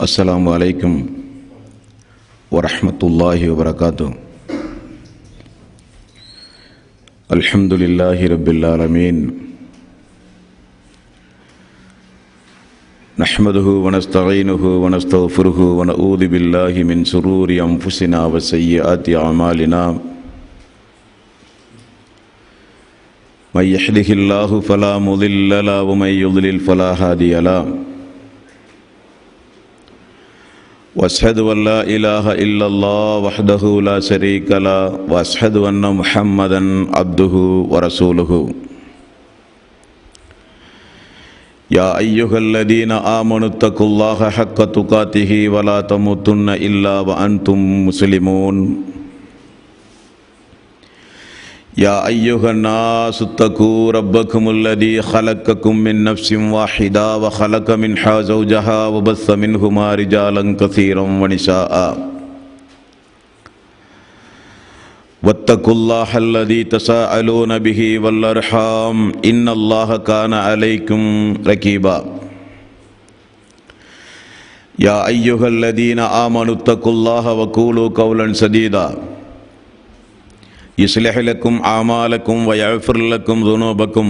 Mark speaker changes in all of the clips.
Speaker 1: السلام عليكم ورحمة الله وبركاته الحمد لله رب العالمين نحمده ونستعينه ونستغفره ونعوذ بالله من شرور أنفسنا وسيئات أعمالنا من يهده الله فلا مضل له ومن يضلل فلا هادي له واشهد ان لا اله الا الله وحده لا شريك له واشهد ان محمدا عبده ورسوله يا ايها الذين امنوا اتقوا الله حق تقاته ولا تموتن الا وانتم مسلمون يا أيها الناس اتقوا ربكم الذي خلقكم من نفس واحدة وخلق منها زوجها وبث منهما رجالا كثيرا ونساء واتقوا الله الذي تساءلون به والأرحام إن الله كان عليكم ركيبا يا أيها الذين آمنوا اتقوا الله وقولوا قولا سديدا يصلح لكم أعمالكم ويغفر لكم ذنوبكم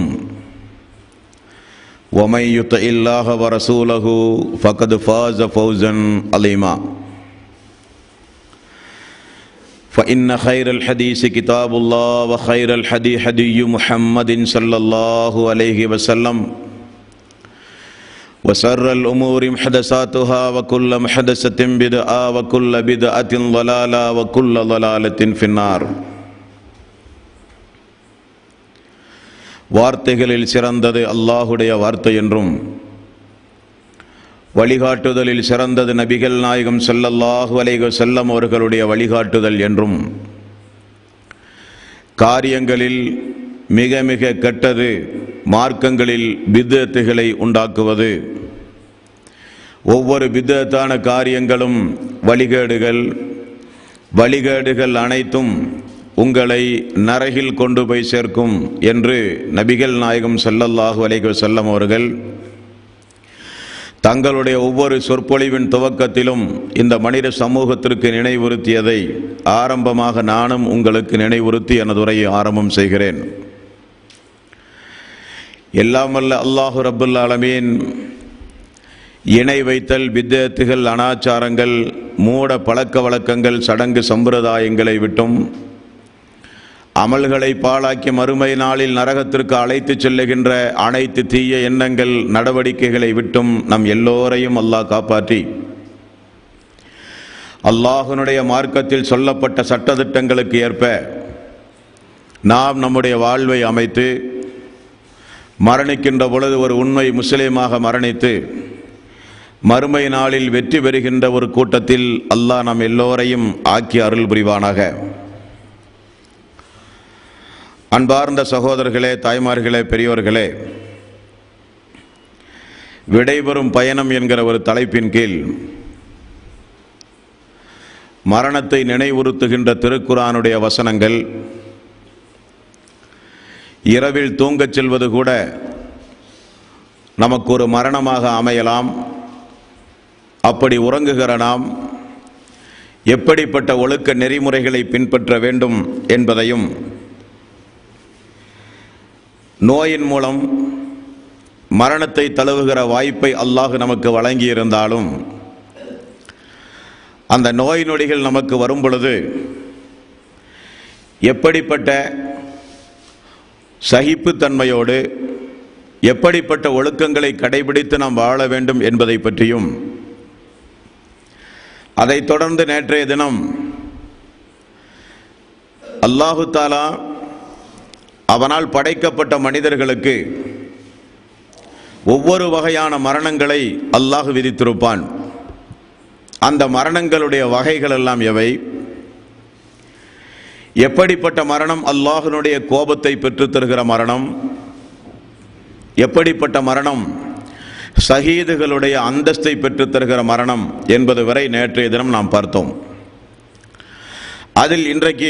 Speaker 1: ومن يطع الله ورسوله فقد فاز فوزا عظيما فإن خير الحديث كتاب الله وخير الحديث حدي محمد صلى الله عليه وسلم وسر الأمور محدثاتها وكل محدثة بدعة وكل بدعة ضلالة وكل ضلالة في النار வார்த்தைகளில் சிறந்தது அல்லாஹுடைய வார்த்தை என்றும் வழிகாட்டுதலில் சிறந்தது நபிகள் நாயகம் செல்லல்லாஹு அலைக செல்லம் அவர்களுடைய வழிகாட்டுதல் என்றும் காரியங்களில் மிக மிக கெட்டது மார்க்கங்களில் பித்தத்துகளை உண்டாக்குவது ஒவ்வொரு பித்தத்தான காரியங்களும் வழிகேடுகள் வழிகேடுகள் அனைத்தும் உங்களை நரகில் கொண்டு போய் சேர்க்கும் என்று நபிகள் நாயகம் செல்லல்லாஹு அலைக செல்லம் அவர்கள் தங்களுடைய ஒவ்வொரு சொற்பொழிவின் துவக்கத்திலும் இந்த மனித சமூகத்திற்கு நினைவுறுத்தியதை ஆரம்பமாக நானும் உங்களுக்கு நினைவுறுத்தி எனது உரையை ஆரம்பம் செய்கிறேன் எல்லாமல்ல அல்லாஹு ரபுல் ஆலமீன் இணை வைத்தல் வித்தத்துகள் அனாச்சாரங்கள் மூட பழக்க வழக்கங்கள் சடங்கு சம்பிரதாயங்களை விட்டும் அமல்களை பாழாக்கி மறுமை நாளில் நரகத்திற்கு அழைத்து செல்லுகின்ற அனைத்து தீய எண்ணங்கள் நடவடிக்கைகளை விட்டும் நம் எல்லோரையும் அல்லாஹ் காப்பாற்றி அல்லாஹனுடைய மார்க்கத்தில் சொல்லப்பட்ட சட்டத்திட்டங்களுக்கு ஏற்ப நாம் நம்முடைய வாழ்வை அமைத்து மரணிக்கின்ற பொழுது ஒரு உண்மை முஸ்லீமாக மரணித்து மறுமை நாளில் வெற்றி பெறுகின்ற ஒரு கூட்டத்தில் அல்லாஹ் நம் எல்லோரையும் ஆக்கி அருள் புரிவானாக அன்பார்ந்த சகோதரர்களே தாய்மார்களே பெரியோர்களே விடைபெறும் பயணம் என்கிற ஒரு தலைப்பின் கீழ் மரணத்தை நினைவுறுத்துகின்ற திருக்குறானுடைய வசனங்கள் இரவில் தூங்கச் செல்வது கூட நமக்கு ஒரு மரணமாக அமையலாம் அப்படி உறங்குகிற நாம் எப்படிப்பட்ட ஒழுக்க நெறிமுறைகளை பின்பற்ற வேண்டும் என்பதையும் நோயின் மூலம் மரணத்தை தழுவுகிற வாய்ப்பை அல்லாஹ் நமக்கு வழங்கியிருந்தாலும் அந்த நோய் நொடிகள் நமக்கு வரும் பொழுது எப்படிப்பட்ட சகிப்புத்தன்மையோடு எப்படிப்பட்ட ஒழுக்கங்களை கடைபிடித்து நாம் வாழ வேண்டும் என்பதை பற்றியும் அதைத் தொடர்ந்து நேற்றைய தினம் அல்லாஹு தாலா அவனால் படைக்கப்பட்ட மனிதர்களுக்கு ஒவ்வொரு வகையான மரணங்களை அல்லாஹ் விதித்திருப்பான் அந்த மரணங்களுடைய வகைகள் எல்லாம் எவை எப்படிப்பட்ட மரணம் அல்லாஹனுடைய கோபத்தை பெற்று தருகிற மரணம் எப்படிப்பட்ட மரணம் சஹீதுகளுடைய அந்தஸ்தை பெற்று தருகிற மரணம் என்பது வரை நேற்றைய தினம் நாம் பார்த்தோம் அதில் இன்றைக்கு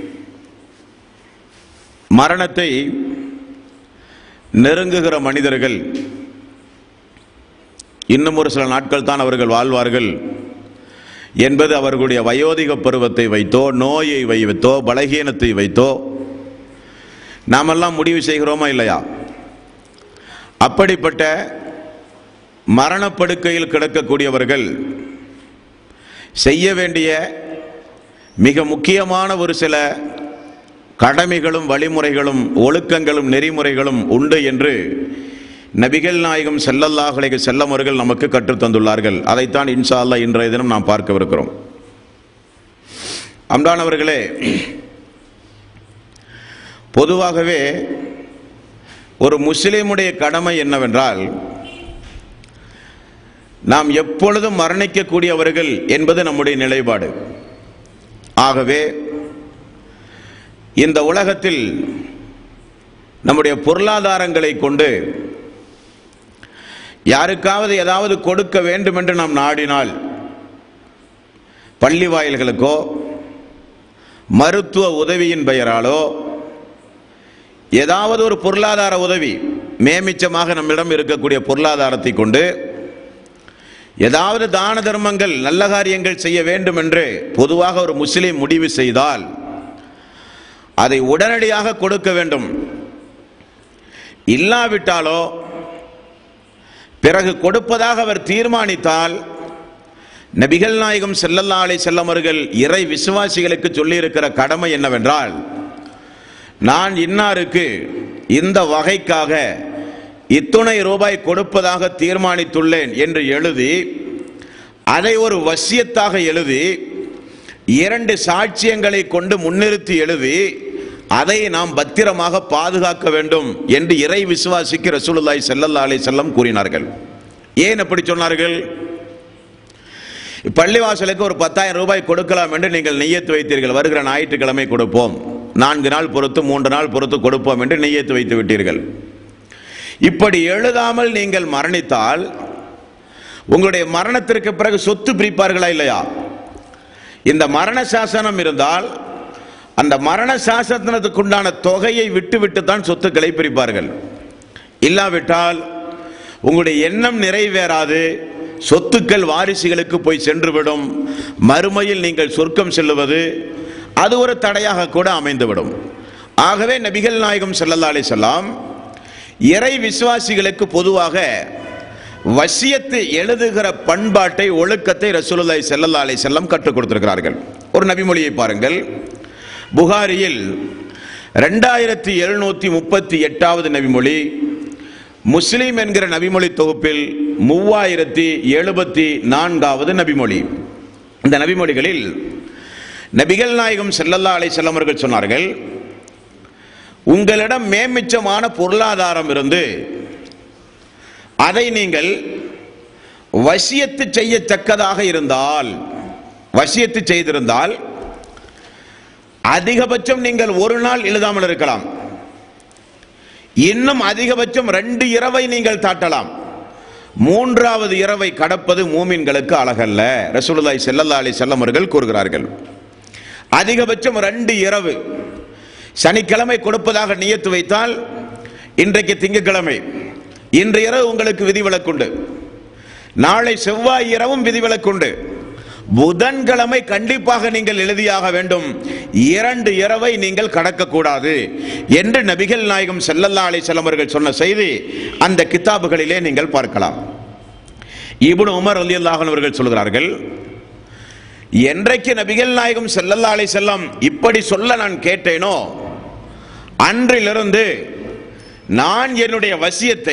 Speaker 1: மரணத்தை நெருங்குகிற மனிதர்கள் இன்னும் ஒரு சில நாட்கள் தான் அவர்கள் வாழ்வார்கள் என்பது அவர்களுடைய வயோதிக பருவத்தை வைத்தோ நோயை வைத்தோ பலகீனத்தை வைத்தோ நாமெல்லாம் முடிவு செய்கிறோமா இல்லையா அப்படிப்பட்ட மரணப்படுக்கையில் கிடக்கக்கூடியவர்கள் செய்ய வேண்டிய மிக முக்கியமான ஒரு சில கடமைகளும் வழிமுறைகளும் ஒழுக்கங்களும் நெறிமுறைகளும் உண்டு என்று நபிகள் நாயகம் செல்லல்லாஹலைக்கு செல்லம் அவர்கள் நமக்கு கற்றுத் தந்துள்ளார்கள் அதைத்தான் இன்ஷா அல்லாஹ் இன்றைய தினம் நாம் பார்க்கவிருக்கிறோம் அம்டானவர்களே பொதுவாகவே ஒரு முஸ்லிமுடைய கடமை என்னவென்றால் நாம் எப்பொழுதும் மரணிக்கக்கூடியவர்கள் என்பது நம்முடைய நிலைப்பாடு ஆகவே இந்த உலகத்தில் நம்முடைய பொருளாதாரங்களை கொண்டு யாருக்காவது ஏதாவது கொடுக்க வேண்டும் என்று நாம் நாடினால் பள்ளி வாயில்களுக்கோ மருத்துவ உதவியின் பெயராலோ ஏதாவது ஒரு பொருளாதார உதவி மேமிச்சமாக நம்மிடம் இருக்கக்கூடிய பொருளாதாரத்தை கொண்டு ஏதாவது தான தர்மங்கள் நல்ல காரியங்கள் செய்ய வேண்டும் என்று பொதுவாக ஒரு முஸ்லீம் முடிவு செய்தால் அதை உடனடியாக கொடுக்க வேண்டும் இல்லாவிட்டாலோ பிறகு கொடுப்பதாக அவர் தீர்மானித்தால் நபிகள் நாயகம் செல்லல்லா அலை செல்லமர்கள் இறை விசுவாசிகளுக்கு சொல்லியிருக்கிற கடமை என்னவென்றால் நான் இன்னாருக்கு இந்த வகைக்காக இத்துணை ரூபாய் கொடுப்பதாக தீர்மானித்துள்ளேன் என்று எழுதி அதை ஒரு வசியத்தாக எழுதி இரண்டு சாட்சியங்களை கொண்டு முன்னிறுத்தி எழுதி அதை நாம் பத்திரமாக பாதுகாக்க வேண்டும் என்று இறை விசுவாசிக்கு ரசூலுல்லாய் செல்லல்லா அலை செல்லம் கூறினார்கள் ஏன் அப்படி சொன்னார்கள் பள்ளிவாசலுக்கு ஒரு பத்தாயிரம் ரூபாய் கொடுக்கலாம் என்று நீங்கள் நெய்யத்து வைத்தீர்கள் வருகிற ஞாயிற்றுக்கிழமை கொடுப்போம் நான்கு நாள் பொறுத்து மூன்று நாள் பொறுத்து கொடுப்போம் என்று நெய்யத்து வைத்து விட்டீர்கள் இப்படி எழுதாமல் நீங்கள் மரணித்தால் உங்களுடைய மரணத்திற்கு பிறகு சொத்து பிரிப்பார்களா இல்லையா இந்த மரண சாசனம் இருந்தால் அந்த மரண சாசனத்துக்குண்டான தொகையை விட்டு விட்டு தான் சொத்துக்களை பிரிப்பார்கள் இல்லாவிட்டால் உங்களுடைய எண்ணம் நிறைவேறாது சொத்துக்கள் வாரிசுகளுக்கு போய் சென்றுவிடும் மறுமையில் நீங்கள் சொர்க்கம் செல்லுவது அது ஒரு தடையாக கூட அமைந்துவிடும் ஆகவே நபிகள் நாயகம் ஸல்லல்லாஹு அலைஹி செல்லாம் இறை விசுவாசிகளுக்கு பொதுவாக வசியத்து எழுதுகிற பண்பாட்டை ஒழுக்கத்தை ரசூலுல்லாஹி ஸல்லல்லாஹு அலைஹி செல்லம் கற்றுக் கொடுத்திருக்கிறார்கள் ஒரு நபிமொழியை பாருங்கள் புகாரியில் ரெண்டாயிரத்தி எழுநூத்தி முப்பத்தி எட்டாவது நபிமொழி முஸ்லிம் என்கிற நபிமொழி தொகுப்பில் மூவாயிரத்தி எழுபத்தி நான்காவது நபிமொழி இந்த நபிமொழிகளில் நபிகள் நாயகம் ஸல்லல்லாஹு அலைஹி வஸல்லம் அவர்கள் சொன்னார்கள் உங்களிடம் மேமிச்சமான பொருளாதாரம் இருந்து அதை நீங்கள் வசியத்து செய்யத்தக்கதாக இருந்தால் வசியத்து செய்திருந்தால் அதிகபட்சம் நீங்கள் ஒரு நாள் எழுதாமல் இருக்கலாம் இன்னும் அதிகபட்சம் ரெண்டு இரவை நீங்கள் தாட்டலாம் மூன்றாவது இரவை கடப்பது மூமின்களுக்கு அழகல்ல ரசூலுல்லாஹி ஸல்லல்லாஹு அலைஹி வஸல்லம் அவர்கள் கூறுகிறார்கள் அதிகபட்சம் ரெண்டு இரவு சனிக்கிழமை கொடுப்பதாக நியத்து வைத்தால் இன்றைக்கு திங்கட்கிழமை இன்று இரவு உங்களுக்கு விதிவிலக்குண்டு நாளை செவ்வாய் இரவும் விதிவிலக்குண்டு புதன்கிழமை கண்டிப்பாக நீங்கள் எழுதியாக வேண்டும் இரண்டு இரவை நீங்கள் கடக்கக்கூடாது என்று நபிகள் நாயகம் ஸல்லல்லாஹு அலைஹி வஸல்லம் அவர்கள் சொன்ன செய்தி அந்த கித்தாபுகளிலே நீங்கள் பார்க்கலாம் இப்னு உமர் ரலியல்லாஹு அன்ஹு அவர்கள் சொல்கிறார்கள் என்றைக்கு நபிகள் நாயகம் ஸல்லல்லாஹு அலைஹி வஸல்லம் இப்படி சொல்ல நான் கேட்டேனோ அன்றிலிருந்து நான் என்னுடைய வசியத்தை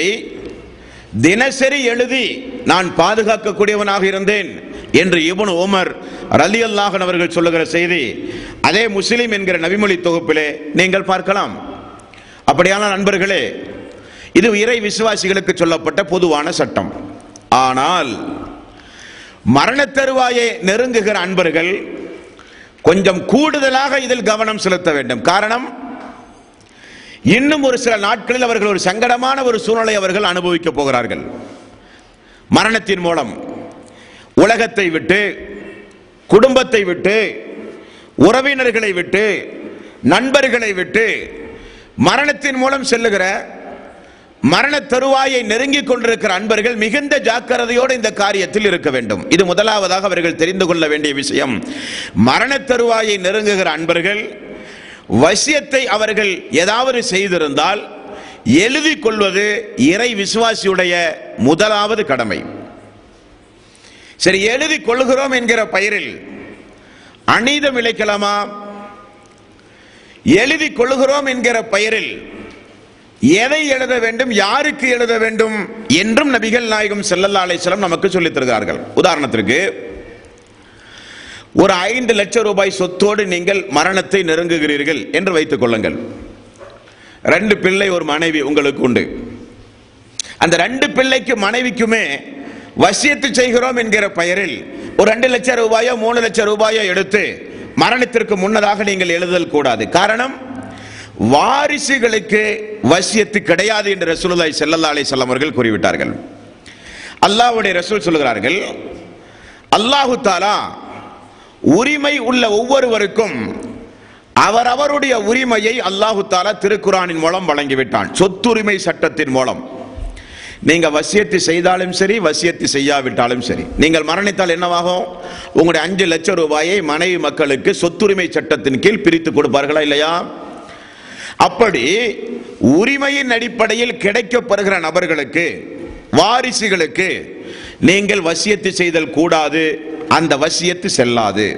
Speaker 1: தினசரி எழுதி நான் பாதுகாக்கக்கூடியவனாக இருந்தேன் என்று இப்னு உமர் ரலியல்லாஹு அவர்கள் சொல்லுகிற செய்தி அதே முஸ்லிம் என்கிற நபிமொழி தொகுப்பிலே நீங்கள் பார்க்கலாம் அப்படியான நண்பர்களே இது இறை விசுவாசிகளுக்கு சொல்லப்பட்ட பொதுவான சட்டம் ஆனால் மரணத் தருவாயை நெருங்குகிற அன்பர்கள் கொஞ்சம் கூடுதலாக இதில் கவனம் செலுத்த வேண்டும் காரணம் இன்னும் ஒரு சில நாட்களில் அவர்கள் ஒரு சங்கடமான ஒரு சூழ்நிலை அவர்கள் அனுபவிக்க போகிறார்கள் மரணத்தின் மூலம் உலகத்தை விட்டு குடும்பத்தை விட்டு உறவினர்களை விட்டு நண்பர்களை விட்டு மரணத்தின் மூலம் செல்லுகிற மரண தருவாயை நெருங்கிக் கொண்டிருக்கிற அன்பர்கள் மிகுந்த ஜாக்கிரதையோடு இந்த காரியத்தில் இருக்க வேண்டும் இது முதலாவதாக அவர்கள் தெரிந்து கொள்ள வேண்டிய விஷயம் மரண தருவாயை நெருங்குகிற அன்பர்கள் வசியத்தை அவர்கள் ஏதாவது செய்திருந்தால் எழுதிக் கொள்வது இறை விசுவாசியுடைய முதலாவது கடமை சரி எழுதி கொள்கிறோம் என்கிற பெயரில் அநீதம் இழைக்கலாமா எழுதி கொள்கிறோம் என்கிற பெயரில் எதை எழுத வேண்டும் யாருக்கு எழுத வேண்டும் என்றும் நபிகள் நாயகம் ஸல்லல்லாஹு அலைஹி வஸல்லம் நமக்கு சொல்லித் தருகிறார்கள் உதாரணத்திற்கு ஒரு ஐந்து லட்சம் ரூபாய் சொத்தோடு நீங்கள் மரணத்தை நெருங்குகிறீர்கள் என்று வைத்துக் கொள்ளுங்கள் ரெண்டு பிள்ளை ஒரு மனைவி உங்களுக்கு உண்டு அந்த ரெண்டு பிள்ளைக்கு மனைவிக்குமே வசியத்து செய்கிறோம் என்கிற பெயரில் ஒரு ரெண்டு லட்சம் ரூபாயோ மூணு லட்சம் ரூபாயோ எடுத்து மரணத்திற்கு முன்னதாக நீங்கள் எழுதல் கூடாது காரணம் வாரிசுகளுக்கு வசியத்து கிடையாது என்று ரசூலுல்லாஹி ஸல்லல்லாஹு அலைஹி வஸல்லம் அவர்கள் கூறிவிட்டார்கள் அல்லாஹ்வுடைய ரசூல் சொல்கிறார்கள் அல்லாஹு தாலா உரிமை உள்ள ஒவ்வொருவருக்கும் அவரவருடைய உரிமையை அல்லாஹு தாலா திருக்குரானின் மூலம் வழங்கிவிட்டான் சொத்துரிமை சட்டத்தின் மூலம் நீங்க வசியத்து செய்தாலும் சரி வசியத்து செய்யாவிட்டாலும் சரி நீங்கள் மரணித்தால் என்னவாகும் உங்களுடைய அஞ்சு லட்சம் ரூபாயை மனைவி மக்களுக்கு சொத்துரிமை சட்டத்தின் கீழ் பிரித்து கொடுப்பார்களா இல்லையா அப்படி உரிமையின் அடிப்படையில் கிடைக்கப்படுகிற நபர்களுக்கு வாரிசுகளுக்கு நீங்கள் வசியத்து செய்தல் கூடாது அந்த வசியத்து செல்லாது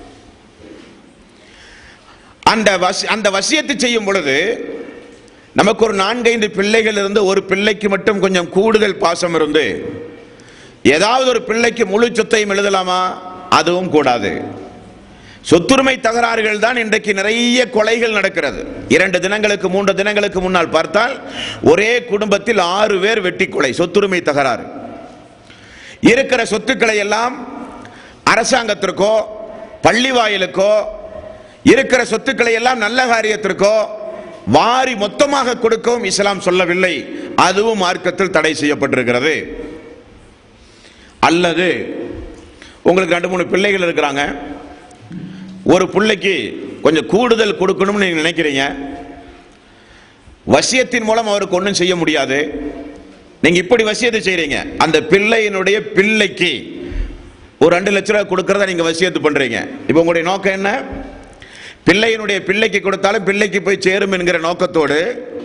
Speaker 1: அந்த வசி அந்த வசியத்து செய்யும் பொழுது நமக்கு ஒரு நான்கைந்து பிள்ளைகள் இருந்து ஒரு பிள்ளைக்கு மட்டும் கொஞ்சம் கூடுதல் பாசம் இருந்து ஏதாவது ஒரு பிள்ளைக்கு முழு சொத்தையும் எழுதலாமா அதுவும் கூடாது சொத்துரிமை தகராறுகள் தான் இன்றைக்கு நிறைய கொலைகள் நடக்கிறது இரண்டு தினங்களுக்கு மூன்று தினங்களுக்கு முன்னால் பார்த்தால் ஒரே குடும்பத்தில் ஆறு பேர் வெட்டி கொலை சொத்துரிமை தகராறு இருக்கிற சொத்துக்களை எல்லாம் அரசாங்கத்திற்கோ பள்ளி வாயிலுக்கோ இருக்கிற சொத்துக்களை எல்லாம் நல்ல காரியத்திற்கோ வாரி மொத்தமாக கொடுக்கவும் இஸ்லாம் சொல்லவில்லை அதுவும் மார்க்கத்தில் தடை செய்யப்பட்டிருக்கிறது அல்லது உங்களுக்கு ரெண்டு மூணு பிள்ளைகள் இருக்கிறாங்க ஒரு பிள்ளைக்கு கொஞ்சம் கூடுதல் கொடுக்கணும்னு நீங்க நினைக்கிறீங்க வசியத்தின் மூலம் அவருக்கு ஒன்றும் செய்ய முடியாது நீங்க இப்படி வசியத்தை செய்றீங்க அந்த பிள்ளையினுடைய பிள்ளைக்கு ஒரு ரெண்டு லட்ச ரூபாய் கொடுக்கறத நீங்க வசியத்து பண்றீங்க இப்போ உங்களுடைய நோக்கம் என்ன பிள்ளையினுடைய பிள்ளைக்கு கொடுத்தாலும் பிள்ளைக்கு போய் சேரும் என்கிற நோக்கத்தோடு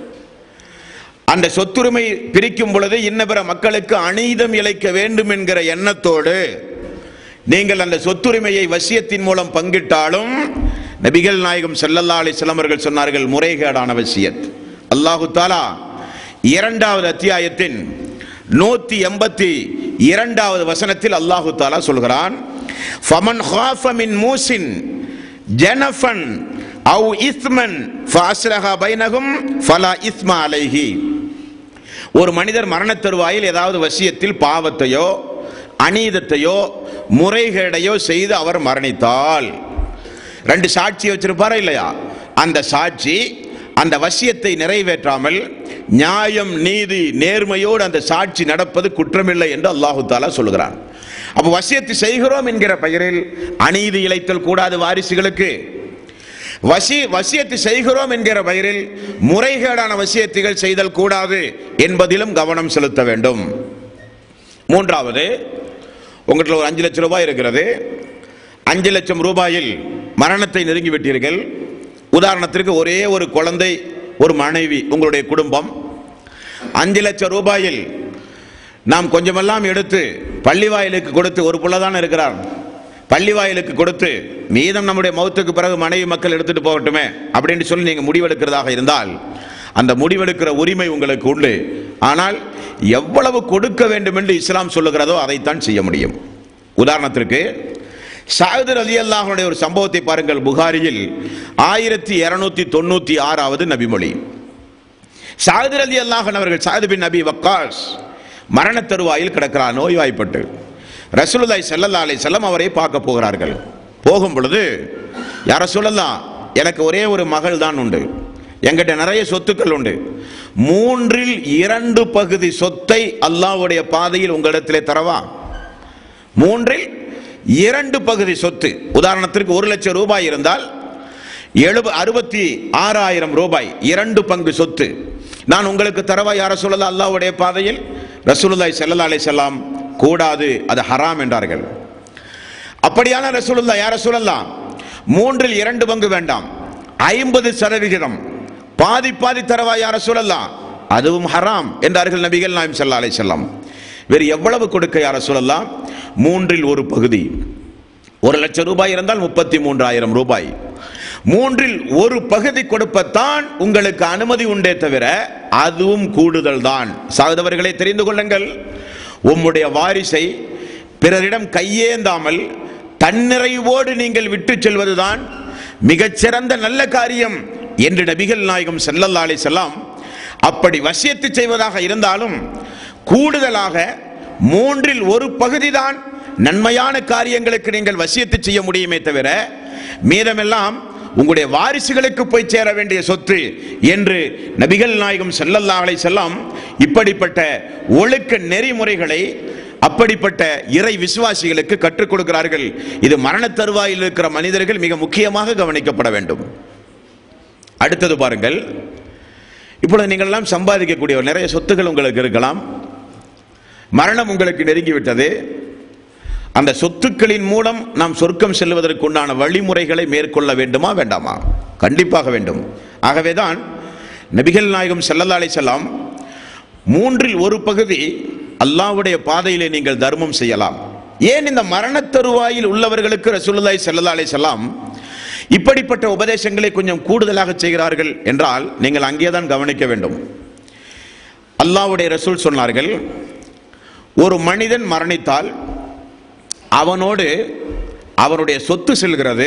Speaker 1: அந்த சொத்துரிமை பிரிக்கும் பொழுது இன்ன பிற மக்களுக்கு அநீதம் இழைக்க வேண்டும் என்கிற எண்ணத்தோடு நீங்கள் அந்த சொத்துரிமையை வசியத்தின் மூலம் பங்கிட்டாலும் நபிகள் நாயகம் ஸல்லல்லாஹு அலைஹி வஸல்லம் அவர்கள் சொன்னார்கள் முறைகேடான வசியத் அல்லாஹு தாலா இரண்டாவது அத்தியாயத்தின் நூத்தி எண்பத்தி இரண்டாவது வசனத்தில் அல்லாஹு தாலா சொல்கிறான் ஃபமன் ஹாஃப மின் மூசின் ஜனஃபன் அவு இஸ்மன் ஃபாஸ்லஹா பைனகும் ஃபலா இஸ்மா அலைஹி ஒரு மனிதர் மரணத் தருவாயில் ஏதாவது வசியத்தில் பாவத்தையோ அநீதத்தையோ முறைகேடையோ செய்து அவர் மரணித்தால் ரெண்டு சாட்சி வச்சிருப்பாரா இல்லையா அந்த சாட்சி அந்த வசியத்தை நிறைவேற்றாமல் நியாயம் நீதி நேர்மையோடு அந்த சாட்சி நடப்பது குற்றமில்லை என்று அல்லாஹு தாலா சொல்கிறான் அப்ப வசியத்தை செய்கிறோம் என்கிற பெயரில் அநீதி இழைத்தல் கூடாது வாரிசுகளுக்கு வசி வசியத்தை செய்கிறோம் என்கிற பெயரில் முறைகேடான வசியத்துகள் செய்தல் கூடாது என்பதிலும் கவனம் செலுத்த வேண்டும் மூன்றாவது உங்கள்கிட்ட ஒரு அஞ்சு லட்சம் ரூபாய் இருக்கிறது அஞ்சு லட்சம் ரூபாயில் மரணத்தை நெருங்கி விட்டீர்கள் உதாரணத்திற்கு ஒரே ஒரு குழந்தை ஒரு மனைவி உங்களுடைய குடும்பம் அஞ்சு லட்சம் ரூபாயில் நாம் கொஞ்சமெல்லாம் எடுத்து பள்ளி வாயிலுக்கு கொடுத்து ஒரு புள்ள தானே இருக்கிறார் பள்ளி வாயிலுக்கு கொடுத்து மீதம் நம்முடைய மௌத்துக்கு பிறகு மனைவி மக்கள் எடுத்துட்டு போகட்டுமே அப்படின்னு சொல்லி நீங்க முடிவெடுக்கிறதாக இருந்தால் அந்த முடிவெடுக்கிற உரிமை உங்களுக்கு உண்டு ஆனால் எவ்வளவு கொடுக்க வேண்டும் என்று இஸ்லாம் சொல்லுகிறதோ அதைத்தான் செய்ய முடியும் உதாரணத்திற்கு சாயுதர் அலி அல்லாஹனுடைய ஒரு சம்பவத்தை பாருங்கள் புகாரியில் ஆயிரத்தி இருநூத்தி தொண்ணூத்தி ஆறாவது நபிமொழி சாயுதர் அலி அல்லாஹன் அவர்கள் சாயுது பின் நபி வக்காஸ் மரண தருவாயில் கிடக்கிறார் நோய்வாய்ப்பட்டு ரசூலுல்லாஹி ஸல்லல்லாஹு அலைஹி வஸல்லம் அவரை பார்க்க போகிறார்கள் போகும் பொழுது யார சொல்லலாம் எனக்கு ஒரே ஒரு மகள் தான் உண்டு என்கிட்ட நிறைய சொத்துக்கள் உண்டு மூன்றில் இரண்டு பகுதி சொத்தை அல்லாஹ்வுடைய பாதையில் உங்களிடத்திலே தரவா மூன்றில் இரண்டு பகுதி சொத்து உதாரணத்திற்கு ஒரு லட்சம் ரூபாய் இருந்தால் எழுப அறுபத்தி ஆறாயிரம் ரூபாய் இரண்டு பங்கு சொத்து நான் உங்களுக்கு தரவா யார சொல்லலாம் அல்லாஹ்வுடைய பாதையில் ரசூலுல்லாஹி ஸல்லல்லாஹு அலைஹி வஸல்லம் கூடாது அது ஹராம் என்றார்கள் அப்படியான ரசூலுல்லா யார சொல்லலாம் மூன்றில் இரண்டு பங்கு வேண்டாம் ஐம்பது சதவிகிதம் பாதி பாதி தரவா யார சொல்லலாம் அதுவும் ஹராம் என்றார்கள் நபிகள் நாயம் ஸல்லல்லாஹு அலைஹி வஸல்லம் வேறு எவ்வளவு கொடுக்க யார சொல்லலாம் மூன்றில் ஒரு பகுதி ஒரு லட்சம் ரூபாய் இருந்தால் முப்பத்தி மூன்றாயிரம் ரூபாய் மூன்றில் ஒரு பகுதி கொடுப்பத்தான் உங்களுக்கு அனுமதி உண்டே தவிர அதுவும் கூடுதல் தான் சகோதரர்களை தெரிந்து கொள்ளுங்கள் உம்முடைய வாரிசை பிறரிடம் கையேந்தாமல் தன்னிறைவோடு நீங்கள் விட்டு செல்வதுதான் மிகச்சிறந்த நல்ல காரியம் என்று நபிகள் நாயகம் ஸல்லல்லாஹு அலைஹி வஸல்லம் அப்படி வசியத்து செய்வதாக இருந்தாலும் கூடுதலாக மூன்றில் ஒரு பகுதிதான் நன்மையான காரியங்களுக்கு நீங்கள் வசியத்து செய்ய முடியுமே தவிர மீதமெல்லாம் உங்களுடைய வாரிசுகளுக்கு போய் சேர வேண்டிய சொத்து என்று நபிகள் நாயகம் ஸல்லல்லாஹு அலைஹி வஸல்லம் இப்படிப்பட்ட ஒழுக்க நெறிமுறைகளை அப்படிப்பட்ட இறை விசுவாசிகளுக்கு கற்றுக் கொடுக்கிறார்கள் இது மரண தருவாயில் இருக்கிற மனிதர்கள் மிக முக்கியமாக கவனிக்கப்பட வேண்டும் அடுத்தது பாருங்கள் இப்பொழுது நீங்கள் எல்லாம் சம்பாதிக்கக்கூடிய நிறைய சொத்துக்கள் உங்களுக்கு இருக்கலாம் மரணம் உங்களுக்கு நெருங்கிவிட்டது அந்த சொத்துக்களின் மூலம் நாம் சொர்க்கம் செல்வதற்கு உண்டான வழிமுறைகளை மேற்கொள்ள வேண்டுமா வேண்டாமா கண்டிப்பாக வேண்டும் ஆகவேதான் நபிகள் நாயகம் ஸல்லல்லாஹு அலைஹி வஸல்லம் மூன்றில் ஒரு பகுதி அல்லாஹ்வுடைய பாதையிலே நீங்கள் தர்மம் செய்யலாம் ஏன் இந்த மரணத் தருவாயில் உள்ளவர்களுக்கு ரசூலுல்லாஹி ஸல்லல்லாஹு அலைஹி வஸல்லம் இப்படிப்பட்ட உபதேசங்களை கொஞ்சம் கூடுதலாக செய்கிறார்கள் என்றால் நீங்கள் அங்கேதான் கவனிக்க வேண்டும் அல்லாஹ்வுடைய ரசூல் சொன்னார்கள் ஒரு மனிதன் மரணித்தால் அவனோடு அவனுடைய சொத்து செல்கிறது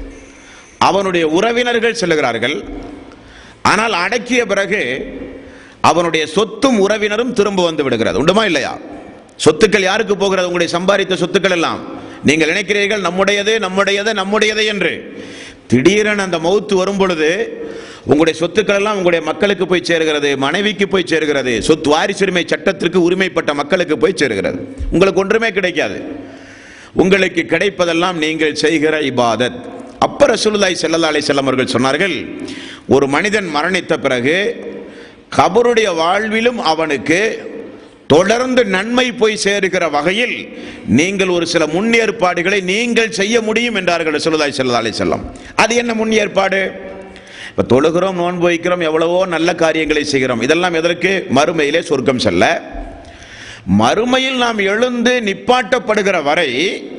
Speaker 1: அவனுடைய உறவினர்கள் செல்கிறார்கள் ஆனால் அடக்கிய பிறகு அவனுடைய சொத்தும் உறவினரும் திரும்ப வந்து விடுகிறது உண்டுமா இல்லையா சொத்துக்கள் யாருக்கு போகிறது உங்களுடைய சம்பாதித்த சொத்துக்கள் எல்லாம் நீங்கள் நினைக்கிறீர்கள் நம்முடையது நம்முடையது நம்முடையது என்று திடீரென அந்த மௌத்து வரும் பொழுது உங்களுடைய சொத்துக்கள் எல்லாம் உங்களுடைய மக்களுக்கு போய் சேருகிறது மனைவிக்கு போய் சேருகிறது சொத்து வாரிசுரிமை சட்டத்திற்கு உரிமைப்பட்ட மக்களுக்கு போய் சேருகிறது உங்களுக்கு ஒன்றுமே கிடைக்காது உங்களுக்கு கிடைப்பதெல்லாம் நீங்கள் செய்கிற இபாதத் அப்ப ரசூலுல்லாஹி ஸல்லல்லாஹு அலைஹி வஸல்லம் அவர்கள் சொன்னார்கள் ஒரு மனிதன் மரணித்த பிறகு கபருடைய வாழ்விலும் அவனுக்கு தொடர்ந்து நன்மை போய் சேருகிற வகையில் நீங்கள் ஒரு சில முன்னேற்பாடுகளை நீங்கள் செய்ய முடியும் என்றார்கள் ரசூலுல்லாஹி ஸல்லல்லாஹு அலைஹி வஸல்லம் அது என்ன முன்னேற்பாடு இப்ப தொழுகிறோம் நோன்பு வைக்கிறோம் எவ்வளவோ நல்ல காரியங்களை செய்கிறோம் இதெல்லாம் எதற்கு மறுமையிலே சொர்க்கம் செல்ல மறுமையில் நாம் எழுந்து நிப்பாட்டப்படுகிற வரை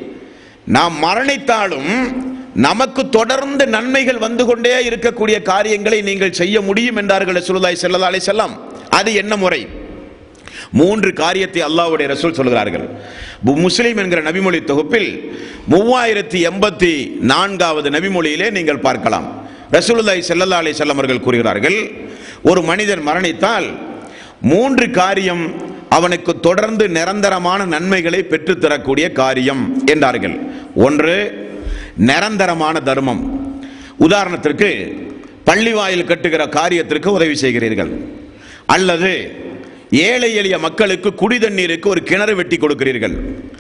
Speaker 1: நாம் மரணித்தாலும் நமக்கு தொடர்ந்து நன்மைகள் வந்து கொண்டே இருக்கக்கூடிய காரியங்களை நீங்கள் செய்ய முடியும் என்றார்கள் ரசூலுல்லாஹி ஸல்லல்லாஹு அலைஹி வஸல்லம் அது என்ன முறை மூன்று காரியத்தை அல்லாஹ்வுடைய ரசூல் சொல்கிறார்கள் பு- முஸ்லிம் என்கிற நபிமொழி தொகுப்பில் மூவாயிரத்தி எண்பத்தி நான்காவது நபிமொழியிலே நீங்கள் பார்க்கலாம் ரசூலுல்லாஹி ஸல்லல்லாஹு அலைஹி வஸல்லம் அவர்கள் கூறுகிறார்கள் ஒரு மனிதன் மரணித்தால் மூன்று காரியம் அவனுக்கு தொடர்ந்து நிரந்தரமான நன்மைகளை பெற்றுத் தரக்கூடிய காரியம் என்றார்கள் ஒன்று நிரந்தரமான தர்மம் உதாரணத்திற்கு பள்ளி வாயில் கட்டுகிற காரியத்திற்கு உதவி செய்கிறீர்கள் அல்லது ஏழை எளிய மக்களுக்கு குடி தண்ணீருக்கு ஒரு கிணறு வெட்டி கொடுக்கிறீர்கள்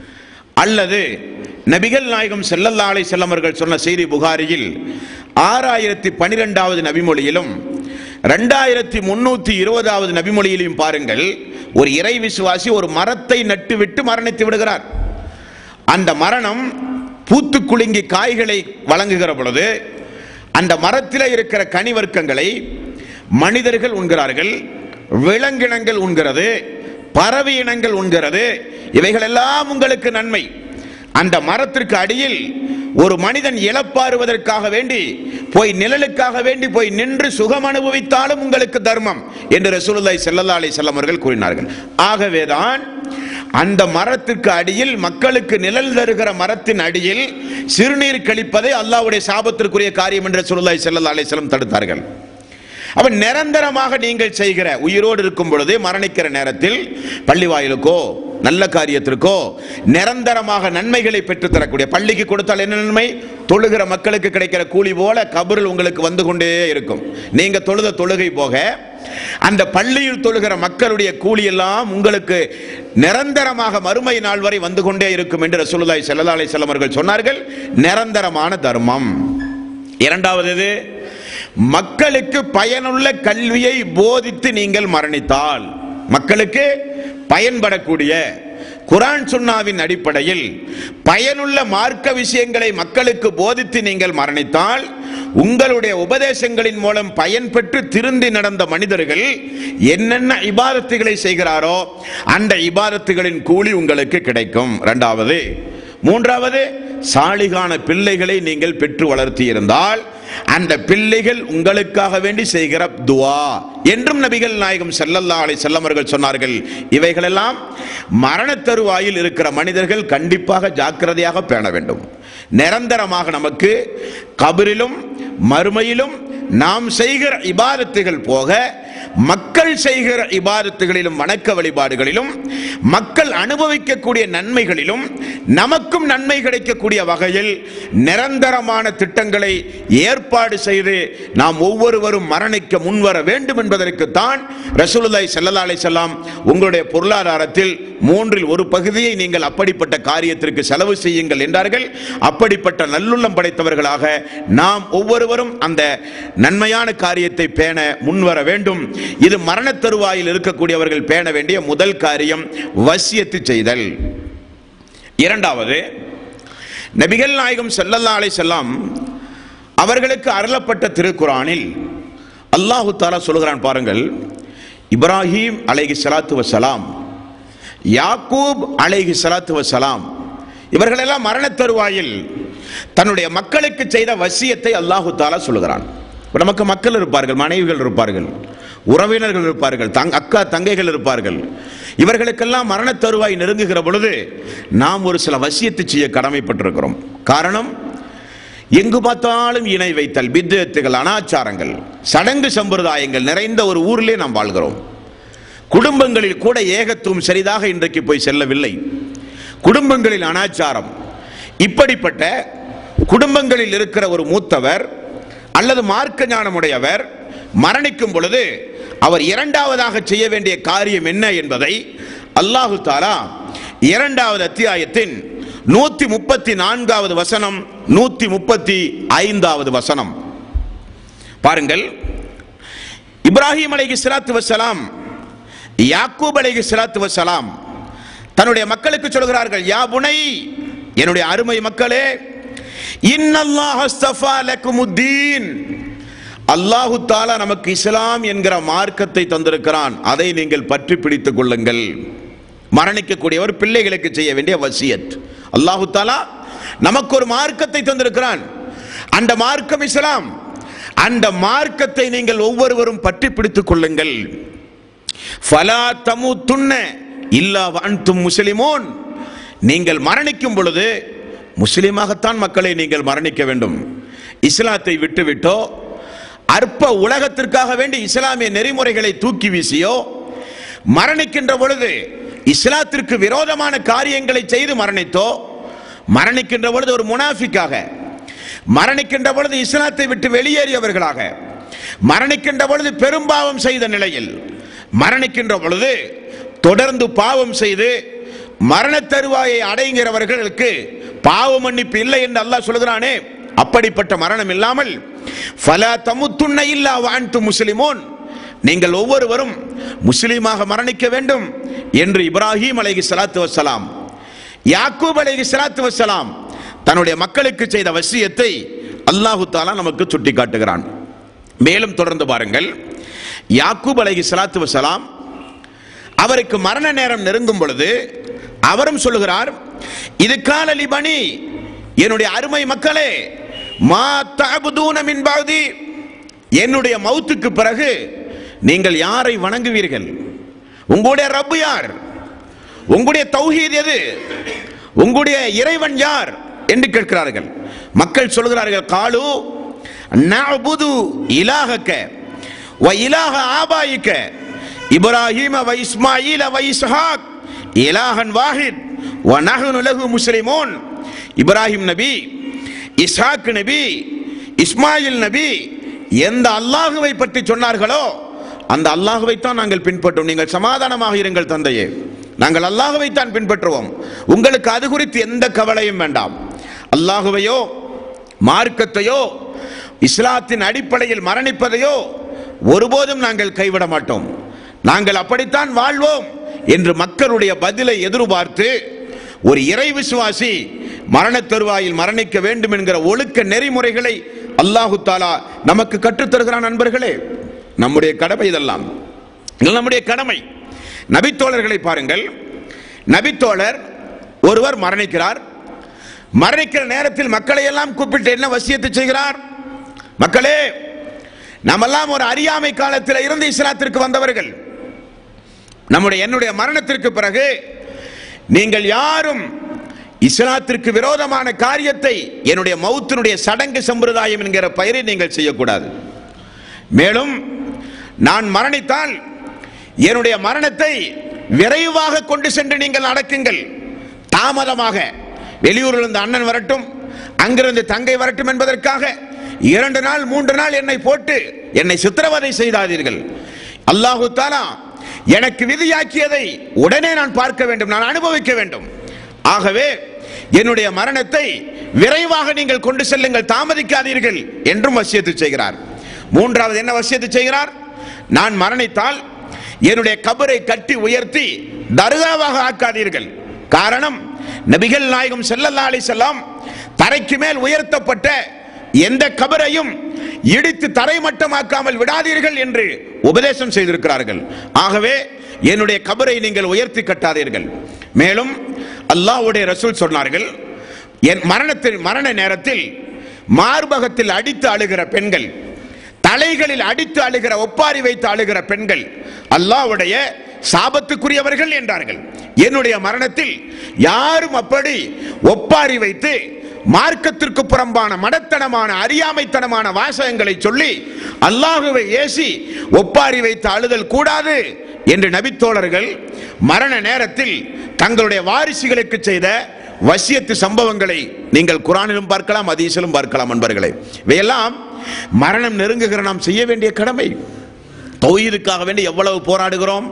Speaker 1: அல்லது நபிகள் நாயகம் ஸல்லல்லாஹு அலைஹி வஸல்லம் அவர்கள் சொன்ன செய்தி புகாரியில் ஆறாயிரத்தி பனிரெண்டாவது நபிமொழியிலும் ரெண்டாயிரத்தி முன்னூத்தி இருபதாவது நபிமொழியிலும் பாருங்கள் ஒரு இறை விசுவாசி ஒரு மரத்தை நட்டுவிட்டு மரணித்து விடுகிறார் அந்த மரணம் பூத்து குலுங்கி காய்களை வழங்குகிற பொழுது அந்த மரத்தில் இருக்கிற கனி வர்க்கங்களை மனிதர்கள் உண்கிறார்கள் விலங்கினங்கள் உண்கிறது பறவை இனங்கள் உண்கிறது இவைகள் எல்லாம் உங்களுக்கு நன்மை அந்த மரத்திற்கு அடியில் ஒரு மனிதன் இழப்பாறுவதற்காக வேண்டி போய் நிழலுக்காக வேண்டி போய் நின்று சுகம் அனுபவித்தாலும் உங்களுக்கு தர்மம் என்று ரசூலுல்லாஹி ஸல்லல்லாஹு அலைஹி வஸல்லம் அவர்கள் கூறினார்கள் ஆகவேதான் அந்த மரத்திற்கு அடியில் மக்களுக்கு நிழல் தருகிற மரத்தின் அடியில் சிறுநீர் கழிப்பதை அல்லாஹ்வுடைய சாபத்திற்குரிய காரியம் என்று ரசூலுல்லாஹி ஸல்லல்லாஹு அலைஹி வஸல்லம் தடுத்தார்கள் அவன் நிரந்தரமாக நீங்கள் செய்கிற உயிரோடு இருக்கும் பொழுது மரணிக்கிற நேரத்தில் பள்ளி வாயிலுக்கோ நல்ல காரியத்திற்கோ நிரந்தரமாக நன்மைகளை பெற்றுத் தரக்கூடிய பள்ளிக்கு கொடுத்தால் என்ன நன்மை தொழுகிற மக்களுக்கு கிடைக்கிற கூலி போல கபரில் உங்களுக்கு வந்து கொண்டே இருக்கும் நீங்க தொழுத தொழுகை போக அந்த பள்ளியில் தொழுகிற மக்களுடைய கூலி எல்லாம் உங்களுக்கு நிரந்தரமாக மறுமை நாள் வரை வந்து கொண்டே இருக்கும் என்று ரசூலுல்லாஹி ஸல்லல்லாஹு அலைஹி வஸல்லம் அவர்கள் சொன்னார்கள் நிரந்தரமான தர்மம் இரண்டாவது இது மக்களுக்கு பயனுள்ள கல்வியை போதித்து நீங்கள் மரணித்தால் மக்களுக்கு பயன்படக்கூடிய குரான் சுன்னாவின் அடிப்படையில் பயனுள்ள மார்க்க விஷயங்களை மக்களுக்கு போதித்து நீங்கள் மரணித்தால் உங்களுடைய உபதேசங்களின் மூலம் பயன் பெற்று திருந்தி நடந்த மனிதர்கள் என்னென்ன இபாதத்துகளை செய்கிறாரோ அந்த இபாதத்துகளின் கூலி உங்களுக்கு கிடைக்கும் இரண்டாவது மூன்றாவது சாலிகான பிள்ளைகளை நீங்கள் பெற்று வளர்த்தியிருந்தால் அந்த பிள்ளைகள் உங்களுக்காக வேண்டி செய்கிற துவா என்றும் நபிகள் நாயகம் செல்லல்லா அலை செல்லமர்கள் சொன்னார்கள் இவைகளெல்லாம் மரண தருவாயில் இருக்கிற மனிதர்கள் கண்டிப்பாக ஜாக்கிரதையாக பேண வேண்டும் நிரந்தரமாக நமக்கு கபரிலும் மறுமையிலும் நாம் செய்கிற இபாதத்துகள் போக மக்கள் செய்கிற இபாதத்துகளிலும் வணக்க வழிபாடுகளிலும் மக்கள் அனுபவிக்கக்கூடிய நன்மைகளிலும் நமக்கும் நன்மை கிடைக்கக்கூடிய வகையில் நிரந்தரமான திட்டங்களை ஏற்பாடு செய்து நாம் ஒவ்வொருவரும் மரணிக்க முன்வர வேண்டும் என்பதற்குத்தான் ரசூலுல்லாஹி ஸல்லல்லாஹு அலைஹி வஸல்லம் உங்களுடைய பொருளாதாரத்தில் மூன்றில் ஒரு பகுதியை நீங்கள் அப்படிப்பட்ட காரியத்திற்கு செலவு செய்யுங்கள் என்றார்கள் அப்படிப்பட்ட நல்லுள்ளம் படைத்தவர்களாக நாம் ஒவ்வொருவரும் அந்த நன்மையான காரியத்தை பேண முன்வர வேண்டும் இது மரண தருவாயில் இருக்கக்கூடியவர்கள் பேண வேண்டிய முதல் காரியம் வசியத்து செய்தல் இரண்டாவது நபிகள் நாயகம் ஸல்லல்லாஹு அலைஹி செல்லாம் அவர்களுக்கு அருளப்பட்ட திருக்குரானில் அல்லாஹு தாலா சொல்கிறான் பாருங்கள் இப்ராஹிம் அலைஹி ஸலாத்து வஸலாம் யாக்கூப் அலைஹி ஸலாத்து வஸலாம் இவர்களெல்லாம் மரண தருவாயில் தன்னுடைய மக்களுக்கு செய்த வசியத்தை அல்லாஹு தாலா சொல்கிறான் இப்ப நமக்கு மக்கள் இருப்பார்கள் மனைவிகள் இருப்பார்கள் உறவினர்கள் இருப்பார்கள் தங் அக்கா தங்கைகள் இருப்பார்கள் இவர்களுக்கெல்லாம் மரண தருவாய் நெருங்குகிற பொழுது நாம் ஒரு சில வசியத்தை செய்ய கடமைப்பட்டிருக்கிறோம் காரணம் எங்கு பார்த்தாலும் இணை வைத்தல் பித்தத்துகள் அனாச்சாரங்கள் சடங்கு சம்பிரதாயங்கள் நிறைந்த ஒரு ஊரிலே நாம் வாழ்கிறோம் குடும்பங்களில் கூட ஏகத்துவம் சரிதாக இன்றைக்கு போய் செல்லவில்லை குடும்பங்களில் அனாச்சாரம் இப்படிப்பட்ட குடும்பங்களில் இருக்கிற ஒரு மூத்தவர் அல்லது மார்க்க ஞானமுடையவர் மரணிக்கும் பொழுது அவர் இரண்டாவதாக செய்ய வேண்டிய காரியம் என்ன என்பதை அல்லாஹு தாலா இரண்டாவது அத்தியாயத்தின் நூத்தி முப்பத்தி நான்காவது வசனம் நூத்தி முப்பத்தி ஐந்தாவது வசனம் பாருங்கள் இப்ராஹிம் அலைஹி ஸலாத்து வஸலாம் யாக்கூப் அலைஹி ஸலாத்து வஸலாம் தன்னுடைய மக்களுக்கு சொல்கிறார்கள் யா புனை என்னுடைய அருமை மக்களே இன்னல்லாஹ் அஸ்தஃபா லக்குமுத்தீன் அல்லாஹு தாலா நமக்கு இஸ்லாம் என்கிற மார்க்கத்தை தந்திருக்கிறான் அதை நீங்கள் பற்றி பிடித்துக் கொள்ளுங்கள் மரணிக்கக்கூடியவர் பிள்ளைகளுக்கு செய்ய வேண்டிய வசியத் அல்லாஹு தாலா நமக்கு ஒரு மார்க்கத்தை தந்திருக்கிறான் அந்த மார்க்கம் இஸ்லாம் அந்த மார்க்கத்தை நீங்கள் ஒவ்வொருவரும் பற்றி பிடித்துக் கொள்ளுங்கள் ஃபலா தமுத்துன்ன இல்லா அன்தும் முஸ்லிமோன் நீங்கள் மரணிக்கும் பொழுது முஸ்லிமாகத்தான் மக்களை நீங்கள் மரணிக்க வேண்டும் இஸ்லாத்தை விட்டுவிட்டோ அற்ப உலகத்திற்காக வேண்டி இஸ்லாமிய நெறிமுறைகளை தூக்கி வீசியோ மரணிக்கின்ற பொழுது இஸ்லாத்திற்கு விரோதமான காரியங்களை செய்து மரணித்தோ மரணிக்கின்ற பொழுது ஒரு முனாஃபிக்காக மரணிக்கின்ற பொழுது இஸ்லாத்தை விட்டு வெளியேறியவர்களாக மரணிக்கின்ற பொழுது பெரும்பாவம் செய்த நிலையில் மரணிக்கின்ற பொழுது தொடர்ந்து பாவம் செய்து மரண தருவாயை அடைகிறவர்களுக்கு பாவ மன்னிப்பு இல்லை என்று அல்லாஹ் சொல்கிறானே அப்படிப்பட்ட மரணம் இல்லாமல் ஃபலா தமுத்துன்ன இல்லா வான்து முஸ்லிமோன் நீங்கள் ஒவ்வொருவரும் முஸ்லீமாக மரணிக்க வேண்டும் என்று இப்ராஹிம் அலைஹி ஸலாத்து வஸ்ஸலாம் யாக்கூப் அலைஹி ஸலாத்து வஸ்ஸலாம் தன்னுடைய மக்களுக்கு செய்த வசியத்தை அல்லாஹு தாலா நமக்கு சுட்டி காட்டுகிறான் மேலும் தொடர்ந்து பாருங்கள் யாக்கூப் அலைஹி ஸலாத்து வஸ்ஸலாம் அவருக்கு மரண நேரம் நெருங்கும் பொழுது அவரும் சொல்லுகிறார் இது காலலி பணி என்னுடைய அருமை மக்களே மா தஅபுதூன மின் பஅதி என்னுடைய மௌத்துக்கு பிறகு நீங்கள் யாரை வணங்குவீர்கள் உங்களுடைய ரப்பு யார் உங்களுடைய தௌஹீத் எது உங்களுடைய இறைவன் யார் என்று கேட்கிறார்கள் மக்கள் சொல்கிறார்கள் காலு நஅபுது இலாஹக்க வ இலாஹ ஆபாயிக்க இப்ராஹீம வ இஸ்மாயில் வ இஸ்ஹாக் இலாஹன் வாஹித் வ நஹ்னு லஹு முஸ்லிமூன் இப்ராஹிம் நபி இஸ்ஹாக் நபி இஸ்மாயில் நபி எந்த அல்லாஹுவை பற்றி சொன்னார்களோ அந்த அல்லாஹுவை தான் நாங்கள் பின்பற்றோம் நீங்கள் சமாதானமாக இருங்கள் தந்தையே நாங்கள் அல்லாஹுவை தான் பின்பற்றுவோம் உங்களுக்கு அது குறித்து எந்த கவலையும் வேண்டாம் அல்லாஹுவையோ மார்க்கத்தையோ இஸ்லாத்தின் அடிப்படையில் மரணிப்பதையோ ஒருபோதும் நாங்கள் கைவிட மாட்டோம் நாங்கள் அப்படித்தான் வாழ்வோம் என்று மக்களுடைய பதிலை எதிர்பார்த்து ஒரு இறை விசுவாசி மரணத் தருவாயில் மரணிக்க வேண்டும் என்கிற ஒழுக்க நெறிமுறைகளை அல்லாஹு தாலா நமக்கு கற்றுத்தருகிறான் நண்பர்களே நம்முடைய கடமை இதெல்லாம் இது நம்முடைய கடமை நபித்தோழர்களை பாருங்கள் நபித்தோழர் ஒருவர் மரணிக்கிறார் மரணிக்கிற நேரத்தில் மக்களை எல்லாம் கூப்பிட்டு என்ன வசியத்தை செய்கிறார் மக்களே நாமெல்லாம் ஒரு அறியாமை காலத்தில் இருந்து இஸ்லாத்திற்கு வந்தவர்கள் நம்முடைய என்னுடைய மரணத்திற்கு பிறகு நீங்கள் யாரும் இஸ்லாத்திற்கு விரோதமான காரியத்தை என்னுடைய மௌத்தினுடைய சடங்கு சம்பிரதாயம் என்கிற பெயரை நீங்கள் செய்யக்கூடாது மேலும் நான் மரணித்தால் என்னுடைய மரணத்தை விரைவாக கொண்டு சென்று நீங்கள் அடக்குங்கள் தாமதமாக வெளியூரில் இருந்து அண்ணன் வரட்டும் அங்கிருந்து தங்கை வரட்டும் என்பதற்காக இரண்டு நாள் மூன்று நாள் என்னை போட்டு என்னை சித்திரவதை செய்தாதீர்கள் அல்லாஹு தாலா எனக்கு விதியாக்கியதை உடனே நான் பார்க்க வேண்டும் நான் அனுபவிக்க வேண்டும் ஆகவே என்னுடைய மரணத்தை விரைவாக நீங்கள் கொண்டு செல்லுங்கள் தாமதிக்காதீர்கள் என்றும் வசியத்து செய்கிறார் மூன்றாவது என்ன வசியத்து செய்கிறார் நான் மரணித்தால் என்னுடைய கபரை கட்டி உயர்த்தி தர்காவாக ஆக்காதீர்கள் காரணம் நபிகள் நாயகம் ஸல்லல்லாஹு அலைஹி செல்லாம் தரைக்கு மேல் உயர்த்தப்பட்ட எந்த கபரையும் இடித்து தரைமட்டமாக்காமல் விடாதீர்கள் என்று உபதேசம் செய்திருக்கிறார்கள் ஆகவே என்னுடைய கபரை நீங்கள் உயர்த்தி கட்டாதீர்கள் மேலும் அல்லாஹ்வுடைய ரசூல் சொன்னார்கள் என் மரணத்தில் மரண நேரத்தில் மார்பகத்தில் அடித்து அழுகிற பெண்கள் தலைகளில் அடித்து அழுகிற ஒப்பாரி வைத்து அழுகிற பெண்கள் அல்லாஹ்வுடைய சாபத்துக்குரியவர்கள் என்றார்கள் என்னுடைய மரணத்தில் யாரும் அப்படி ஒப்பாரி வைத்து மார்க்கத்திற்கு புறம்பான மடத்தனமான அறியாமைத்தனமான வாசகங்களை சொல்லி அல்லாஹுவை ஏசி ஒப்பாரி வைத்து அழுதல் கூடாது என்று நபித்தோழர்கள் மரண நேரத்தில் தங்களுடைய வாரிசுகளுக்கு செய்த வசியத்து சம்பவங்களை நீங்கள் குரானிலும் பார்க்கலாம் அதீசிலும் பார்க்கலாம் நண்பர்களே இவையெல்லாம் மரணம் நெருங்குகிற நாம் செய்ய வேண்டிய கடமை தௌஹீதுக்காக வேண்டி எவ்வளவு போராடுகிறோம்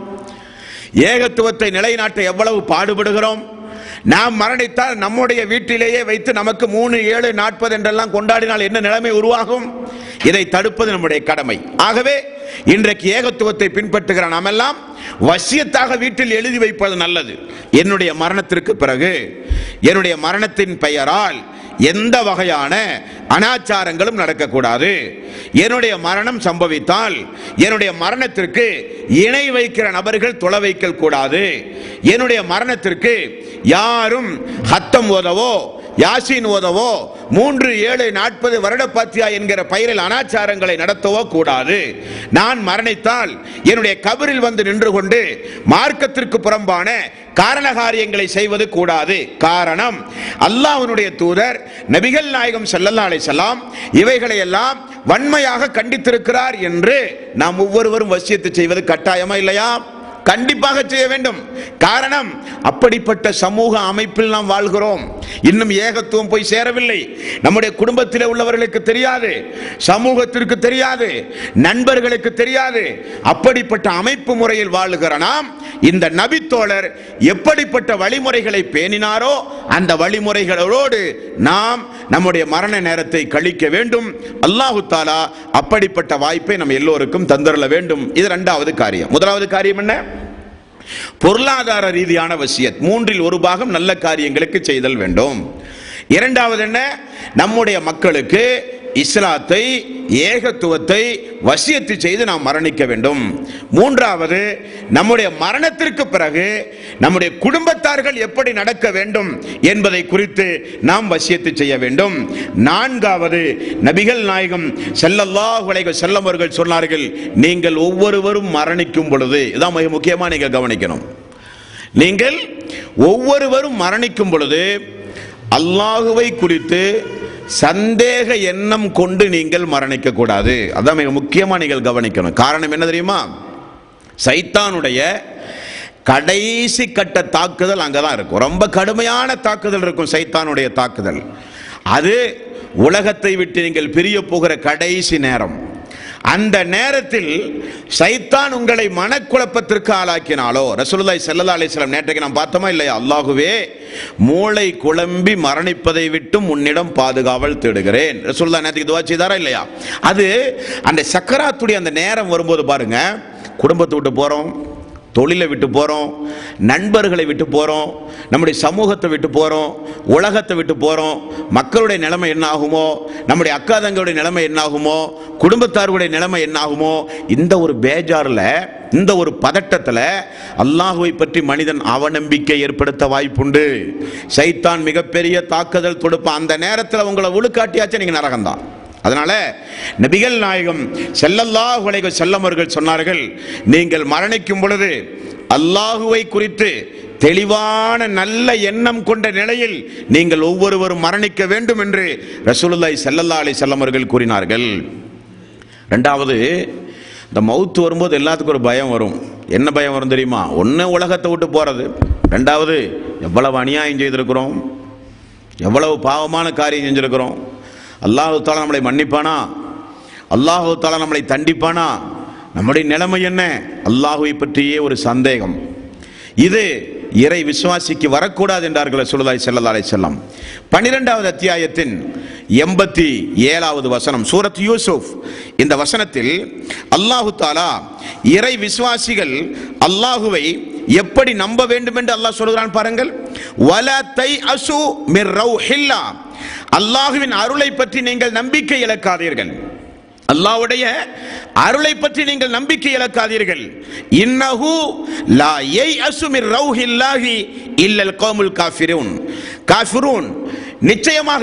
Speaker 1: ஏகத்துவத்தை நிலைநாட்ட எவ்வளவு பாடுபடுகிறோம் நாம் மரணித்தால் நம்முடைய வீட்டிலேயே வைத்து நமக்கு மூணு ஏழு நாற்பது என்றெல்லாம் கொண்டாடினால் என்ன நிலைமை உருவாகும் இதை தடுப்பது நம்முடைய கடமை ஆகவே இன்றைக்கு ஏகத்துவத்தை பின்பற்றுகிற நாமெல்லாம் வசியத்தாக வீட்டில் எழுதி வைப்பது நல்லது என்னுடைய மரணத்திற்கு பிறகு என்னுடைய மரணத்தின் பெயரால் எந்த வகையான அனாச்சாரங்களும் நடக்கக்கூடாது என்னுடைய மரணம் சம்பவித்தால் என்னுடைய மரணத்திற்கு இணை வைக்கிற நபர்கள் தொலை வைக்கல் கூடாது என்னுடைய மரணத்திற்கு யாரும் ஹத்தம் ஓதவோ யாசின் ஓதவோ மூன்று ஏழு நாற்பது வருட பாத்தியா என்கிற பெயரில் அனாச்சாரங்களை நடத்தவோ கூடாது நான் மரணித்தால் என்னுடைய கபரில் வந்து நின்று கொண்டு மார்க்கத்திற்கு புறம்பான காரண காரியங்களை செய்வது கூடாது காரணம் அல்லாஹ்வினுடைய தூதர் நபிகள் நாயகம் ஸல்லல்லாஹு அலைஹி வஸல்லம் இவைகளை எல்லாம் வன்மையாக கண்டித்திருக்கிறார் என்று நாம் ஒவ்வொருவரும் வசியத்து செய்வது கட்டாயமா இல்லையா கண்டிப்பாக செய்ய வேண்டும் காரணம் அப்படிப்பட்ட சமூக அமைப்பில் நாம் வாழ்கிறோம் இன்னும் ஏகத்துவம் போய் சேரவில்லை நம்முடைய குடும்பத்தில் உள்ளவர்களுக்கு தெரியாது சமூகத்திற்கு தெரியாது நண்பர்களுக்கு தெரியாது அப்படிப்பட்ட அமைப்பு முறையில் வாழுகிற நாம் இந்த நபித்தோழர் எப்படிப்பட்ட வழிமுறைகளை பேணினாரோ அந்த வழிமுறைகளோடு நாம் நம்முடைய மரண நேரத்தை கழிக்க வேண்டும் அல்லாஹு தாலா அப்படிப்பட்ட வாய்ப்பை நம்ம எல்லோருக்கும் தந்தரல வேண்டும் இது இரண்டாவது காரியம் முதலாவது காரியம் என்ன பொருளாதார ரீதியான வசியத் மூன்றில் ஒரு பாகம் நல்ல காரியங்களுக்கு செய்தல் வேண்டும் இரண்டாவது என்ன நம்முடைய மக்களுக்கு இஸ்லாத்தை ஏகத்துவத்தை வசியத்து செய்து நாம் மரணிக்க வேண்டும் மூன்றாவது நம்முடைய மரணத்திற்கு பிறகு நம்முடைய குடும்பத்தார்கள் எப்படி நடக்க வேண்டும் என்பதை குறித்து நாம் வசியத்து செய்ய வேண்டும் நான்காவது நபிகள் நாயகம் ஸல்லல்லாஹு அலைஹி வஸல்லம் அவர்கள் சொன்னார்கள் நீங்கள் ஒவ்வொருவரும் மரணிக்கும் பொழுது இதான் மிக முக்கியமா நீங்க கவனிக்கணும் நீங்கள் ஒவ்வொருவரும் மரணிக்கும் பொழுது அல்லாஹுவை குறித்து சந்தேக எண்ணம் கொண்டு நீங்கள் மரணிக்க கூடாது அதான் மிக முக்கியமா நீங்கள் கவனிக்கணும் காரணம் என்ன தெரியுமா சைத்தானுடைய கடைசி கட்ட தாக்குதல் அங்கதான் இருக்கும் ரொம்ப கடுமையான தாக்குதல் இருக்கும் சைத்தானுடைய தாக்குதல் அது உலகத்தை விட்டு நீங்கள் பிரிய போகிற கடைசி நேரம் அந்த நேரத்தில் சைத்தான் உங்களை மனக்குழப்பத்திற்கு ஆளாக்கினாலோ ரசூலுல்லாஹி ஸல்லல்லாஹு அலைஹி வஸல்லம் நேற்றைக்கு நாம் பார்த்தோமா இல்லையா அல்லாஹுவே மூளை குழம்பி மரணிப்பதை விட்டும் உன்னிடம் பாதுகாவல் தேடுகிறேன் ரசூலுல்லாஹ் நேற்றுக்கு துவா செய்தாரா இல்லையா அது அந்த சக்கராத்துடைய அந்த நேரம் வரும்போது பாருங்க குடும்பத்தை விட்டு போறோம் தொழிலை விட்டு போகிறோம் நண்பர்களை விட்டு போகிறோம் நம்முடைய சமூகத்தை விட்டு போகிறோம் உலகத்தை விட்டு போகிறோம் மக்களுடைய நிலைமை என்ன ஆகுமோ நம்முடைய அக்கா தங்களுடைய நிலைமை என்ன ஆகுமோ குடும்பத்தார்களுடைய நிலைமை என்ன ஆகுமோ இந்த ஒரு பேஜாரில் இந்த ஒரு பதட்டத்தில் அல்லாஹுவை பற்றி மனிதன் அவநம்பிக்கை ஏற்படுத்த வாய்ப்புண்டு சைத்தான் மிகப்பெரிய தாக்குதல் தொடுப்பான் அந்த நேரத்தில் உங்களை உழுக்காட்டியாச்சும் நீங்கள் நரகம்தான் அதனால நபிகள் நாயகம் செல்லல்லாஹு அலைஹி செல்லம் அவர்கள் சொன்னார்கள் நீங்கள் மரணிக்கும் பொழுது அல்லாஹுவை குறித்து தெளிவான நல்ல எண்ணம் கொண்ட நிலையில் நீங்கள் ஒவ்வொருவரும் மரணிக்க வேண்டும் என்று ரசூலுல்லாஹி ஸல்லல்லாஹு அலைஹி வஸல்லம் அவர்கள் கூறினார்கள் ரெண்டாவது இந்த மவுத்து வரும்போது எல்லாத்துக்கும் ஒரு பயம் வரும் என்ன பயம் வரும் தெரியுமா ஒன்று உலகத்தை விட்டு போகிறது ரெண்டாவது எவ்வளவு அநியாயம் செய்திருக்கிறோம் எவ்வளவு பாவமான காரியம் செஞ்சிருக்கிறோம் அல்லாஹு தாலா நம்மளை மன்னிப்பானா அல்லாஹு தாலா நம்மளை தண்டிப்பானா நம்முடைய நிலைமை என்ன அல்லாஹுவை பற்றியே ஒரு சந்தேகம் இது இறை விசுவாசிக்கு வரக்கூடாது என்றார்கள் சொல்லுதாய் செல்லதாலை செல்லம் பனிரெண்டாவது அத்தியாயத்தின் எண்பத்தி ஏழாவது வசனம் சூரத் யூசுப் இந்த வசனத்தில் அல்லாஹு தாலா இறை விசுவாசிகள் அல்லாஹுவை எப்படி நம்ப வேண்டும் என்று அல்லாஹ் சொல்கிறான் பாருங்கள் வல தை அசு மிர் ரௌஹில்லா அல்லாஹுவின் அருளை பற்றி நீங்கள் நம்பிக்கை இழக்காதீர்கள் அல்லாஹ்வுடைய அருளை பற்றி நீங்கள் நம்பிக்கை இழக்காதீர்கள் இன்னஹு லா யை அசுமிர் ரௌஹில்லாஹி இல்லல் கௌமுல் காஃபிரூன் காஃபிரூன் நிச்சயமாக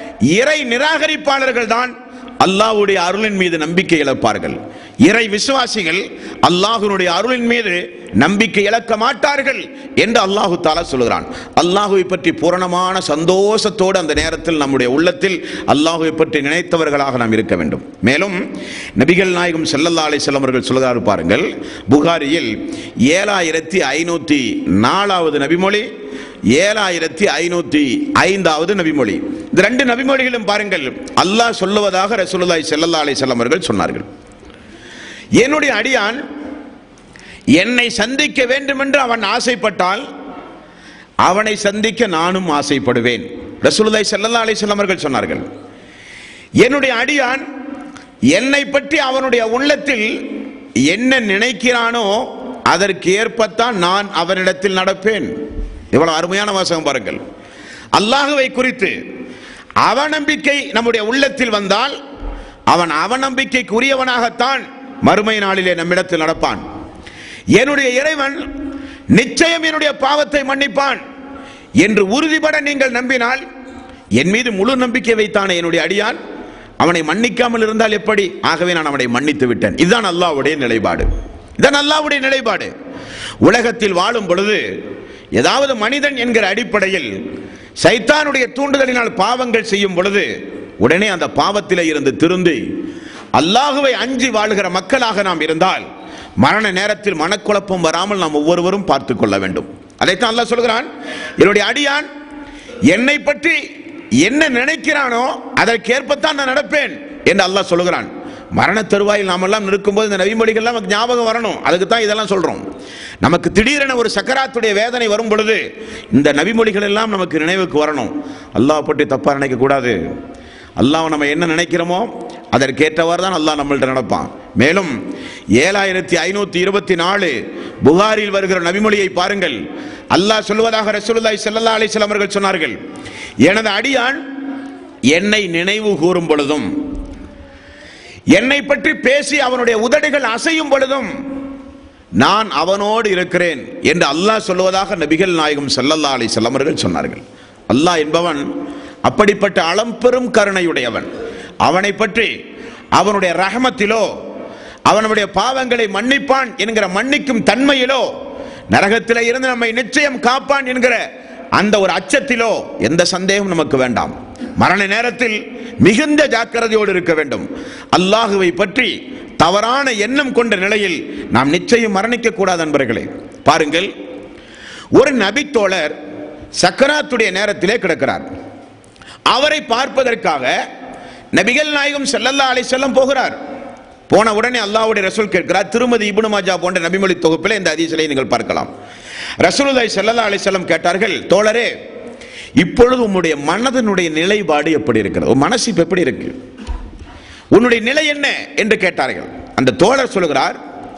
Speaker 1: இறை நிராகரிப்பாளர்கள் தான் அல்லாஹ்வுடைய அருளின் மீது நம்பிக்கை இழப்பார்கள் இறை விசுவாசிகள் அல்லாஹ்வினுடைய அருளின் மீது நம்பிக்கை இழக்க மாட்டார்கள் என்று அல்லாஹு தாலா சொல்கிறான் அல்லாஹுவை பற்றி பூரணமான சந்தோஷத்தோடு அந்த நேரத்தில் நம்முடைய உள்ளத்தில் அல்லாஹுவை பற்றி நினைத்தவர்களாக நாம் இருக்க வேண்டும் மேலும் நபிகள் நாயகம் செல்லல்லா அலை செல்லவர்கள் சொல்கிறார் பாருங்கள் புகாரியில் ஏழாயிரத்தி ஐநூற்றி நாலாவது நபிமொழி ஏழாயிரத்தி ஐநூற்றி ஐந்தாவது நபிமொழி இந்த ரெண்டு நபிமொழிகளும் பாருங்கள் அல்லாஹ் சொல்லுவதாக ரசூலுல்லாஹி ஸல்லல்லாஹு அலைஹி வஸல்லம் அவர்கள் சொன்னார்கள் என்னுடைய அடியான் என்னை சந்திக்க வேண்டும் என்று அவன் ஆசைப்பட்டால் அவனை சந்திக்க நானும் ஆசைப்படுவேன் ரசூலுல்லாஹி ஸல்லல்லாஹு அலைஹி வஸல்லம் அவர்கள் சொன்னார்கள் என்னுடைய அடியான் என்னை பற்றி அவனுடைய உள்ளத்தில் என்ன நினைக்கிறானோ அதற்கு ஏற்பத்தான் நான் அவனிடத்தில் நடப்பேன் எவ்வளவு அருமையான வாசகம் பாருங்கள் அல்லாஹுவை குறித்து அவநம்பிக்கை நம்முடைய உள்ளத்தில் வந்தால் அவன் அவநம்பிக்கைக்குரியவனாகத்தான் மறுமை நாளிலே நம்மிடத்தில் நடப்பான் என்னுடைய இறைவன் நிச்சயம் என்னுடைய பாவத்தை மன்னிப்பான் என்று உறுதிபட நீங்கள் நம்பினால் என் மீது முழு நம்பிக்கை வைத்தான என்னுடைய அடியான் அவனை மன்னிக்காமல் இருந்தால் எப்படி ஆகவே நான் அவனை மன்னித்து விட்டேன் இதுதான் அல்லாஹ்வுடைய நிலைப்பாடு இதுதான் அல்லாஹ்வுடைய நிலைப்பாடு உலகத்தில் வாழும் பொழுது ஏதாவது மனிதன் என்கிற அடிப்படையில் சைத்தானுடைய தூண்டுதலினால் பாவங்கள் செய்யும் பொழுது உடனே அந்த பாவத்திலே இருந்து திருந்தி அல்லாஹுவை அஞ்சி வாழ்கிற மக்களாக நாம் இருந்தால் மரண நேரத்தில் மனக்குழப்பம் வராமல் நாம் ஒவ்வொருவரும் பார்த்து கொள்ள வேண்டும் அதைத்தான் அல்லாஹ் சொல்கிறான் என்னுடைய அடியான் என்னை பற்றி என்ன நினைக்கிறானோ அதற்கேற்பத்தான் நான் நடப்பேன் என்று அல்லாஹ் சொல்கிறான் மரண தருவாயில் நாமெல்லாம் இருக்கும்போது இந்த நவிமொழிகள்லாம் நமக்கு ஞாபகம் வரணும் அதுக்கு தான் இதெல்லாம் சொல்றோம் நமக்கு திடீரென ஒரு சக்கராத்துடைய வேதனை வரும் பொழுது இந்த நபிமொழிகள் எல்லாம் நமக்கு நினைவுக்கு வரணும் அல்லாஹ் பற்றி தப்பா நினைக்க கூடாது அல்லாஹ் நம்ம என்ன நினைக்கிறோமோ அதற்கேற்றவாறு தான் அல்லாஹ் நம்மள்ட்ட நடப்பான் மேலும் ஏழாயிரத்தி ஐநூத்தி இருபத்தி நாலு புகாரில் வருகிற நபிமொழியை பாருங்கள் அல்லாஹ் சொல்வதாக ரசூலுல்லாஹி ஸல்லல்லாஹு அலைஹி வஸல்லம் அவர்கள் சொன்னார்கள் எனது அடியான் என்னை நினைவு கூறும் பொழுதும் என்னை பற்றி பேசி அவனுடைய உதடுகள் அசையும் பொழுதும் நான் அவனோடு இருக்கிறேன் என்று அல்லாஹ் சொல்வதாக நபிகள் நாயகம் ஸல்லல்லாஹு அலைஹி வஸல்லம் அவர்கள் சொன்னார்கள் அல்லாஹ் என்பவன் அப்படிப்பட்ட அளம்பெரும் கருணையுடையவன் அவனை பற்றி அவனுடைய ரஹமத்திலோ அவனுடைய பாவங்களை மன்னிப்பான் என்கிற மன்னிக்கும் தன்மையிலோ நரகத்திலே இருந்து நம்மை நிச்சயம் காப்பான் என்கிற அந்த ஒரு அச்சத்திலோ எந்த சந்தேகம் நமக்கு வேண்டாம் மரண நேரத்தில் மிகுந்த ஜாக்கிரதையோடு இருக்க வேண்டும் அல்லாஹுவை பற்றி தவறான எண்ணம் கொண்ட நிலையில் நாம் நிச்சயம் மரணிக்க கூடாது நண்பர்களே பாருங்கள் ஒரு நபித்தோழர் சக்கராத்துடைய நேரத்திலே கிடக்கிறார் அவரை பார்ப்பதற்காக நபிகள் நாயகம் ஸல்லல்லாஹு அலைஹி வஸல்லம் போகிறார் போன உடனே அல்லாஹ்வுடைய ரசூல் கேட்கிறார் திருமதி இப்னு மாஜா போன்ற நபிமொழி தொகுப்பில் இந்த அதிசலை நீங்கள் பார்க்கலாம் ரசூலுல்லாஹி ஸல்லல்லாஹு அலைஹி வஸல்லம் கேட்டார்கள் தோழரே இப்பொழுது உம்முடைய மனதினுடைய நிலைப்பாடு எப்படி இருக்கிறது உன் மனசு இப்ப எப்படி இருக்கு உன்னுடைய நிலை என்ன என்று கேட்டார்கள் அந்த தோழர் சொல்லுகிறார்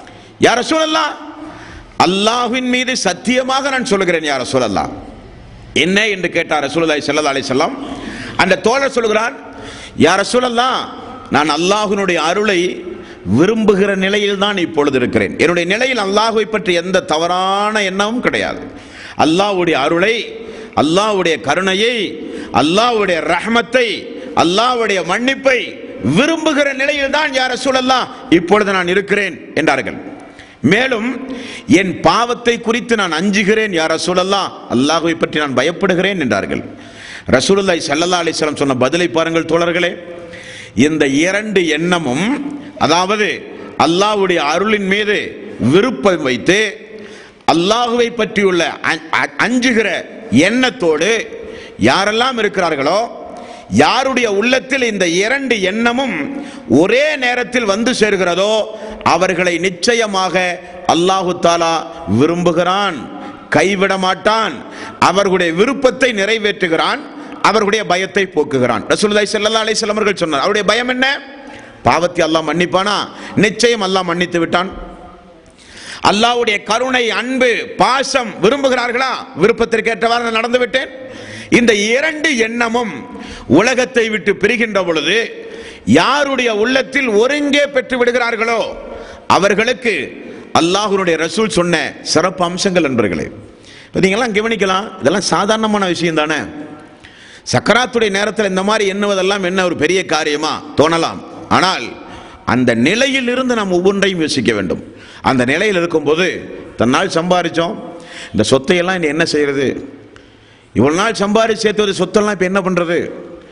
Speaker 1: யார சொல்லலாம் அல்லாஹ்வின் மீது சத்தியமாக நான் சொல்லுகிறேன் யார சொல்லலாம் என்ன என்று கேட்டார் ரசூலுல்லாஹி ஸல்லல்லாஹு அலைஹி வஸல்லம் அந்த தோழர் சொல்லுகிறார் யார சொல்லலாம் நான் அல்லாஹ்வினுடைய அருளை விரும்புகிற நிலையில் தான் இப்பொழுது இருக்கிறேன் என்னுடைய நிலையில் அல்லாஹ்வை பற்றி எந்த தவறான எண்ணமும் கிடையாது அல்லாஹ்வுடைய அருளை அல்லாஹ்வுடைய கருணையை அல்லாஹ்வுடைய ரஹமத்தை அல்லாஹ்வுடைய மன்னிப்பை விரும்புகிற நிலையில் தான் யார சொல்லலாம் இப்பொழுது நான் இருக்கிறேன் என்றார்கள் மேலும் என் பாவத்தை குறித்து நான் அஞ்சுகிறேன் யார் ரசூலல்லா அல்லாஹ்வை பற்றி நான் பயப்படுகிறேன் என்றார்கள் ரசூலுல்லாஹி ஸல்லல்லாஹு அலைஹி வஸல்லம் சொன்ன பதிலை பாருங்கள் தோழர்களே இந்த இரண்டு எண்ணமும் அதாவது அல்லாஹ்வுடைய அருளின் மீது விருப்பம் வைத்து அல்லாஹுவை பற்றியுள்ள அ- அ- அஞ்சுகிற எண்ணத்தோடு யாரெல்லாம் இருக்கிறார்களோ யாருடைய உள்ளத்தில் இந்த இரண்டு எண்ணமும் ஒரே நேரத்தில் வந்து சேர்கிறதோ அவர்களை நிச்சயமாக அல்லாஹு தாலா விரும்புகிறான் கைவிட மாட்டான் அவர்களுடைய விருப்பத்தை நிறைவேற்றுகிறான் அவர்களுடைய பயத்தை போக்குகிறான் ரசூலுல்லாஹி ஸல்லல்லாஹு அலைஹி வஸல்லம் அவர்கள் சொன்னார் அவருடைய பயம் என்ன பாவத்தை அல்லாஹ் மன்னிப்பானா நிச்சயம் அல்லாஹ் மன்னித்து விட்டான் அல்லாஹ்வுடைய கருணை அன்பு பாசம் விரும்புகிறார்களா விருப்பத்திற்கு ஏற்றவாறு நான் நடந்து விட்டேன் இந்த இரண்டு எண்ணமும் உலகத்தை விட்டு பிரிகின்ற பொழுது யாருடைய உள்ளத்தில் ஒருங்கே பெற்று விடுகிறார்களோ அவர்களுக்கு அல்லாஹ்வுடைய ரசூல் சொன்ன சிறப்பு அம்சங்கள் நண்பர்களே பார்த்தீங்களா கவனிக்கலாம் இதெல்லாம் சாதாரணமான விஷயம் தானே சக்கராத்துடைய நேரத்தில் இந்த மாதிரி எண்ணுவதெல்லாம் என்ன ஒரு பெரிய காரியமா தோணலாம் ஆனால் அந்த நிலையில் இருந்து நாம் ஒவ்வொன்றையும் யோசிக்க வேண்டும் அந்த நிலையில் இருக்கும்போது தன்னால் சம்பாரிச்சோம் இந்த சொத்தையெல்லாம் இனி என்ன செய்யறது இவ்வளவு நாள் சம்பாரிச்சு சேர்த்து சொத்தெல்லாம் இப்போ என்ன பண்றது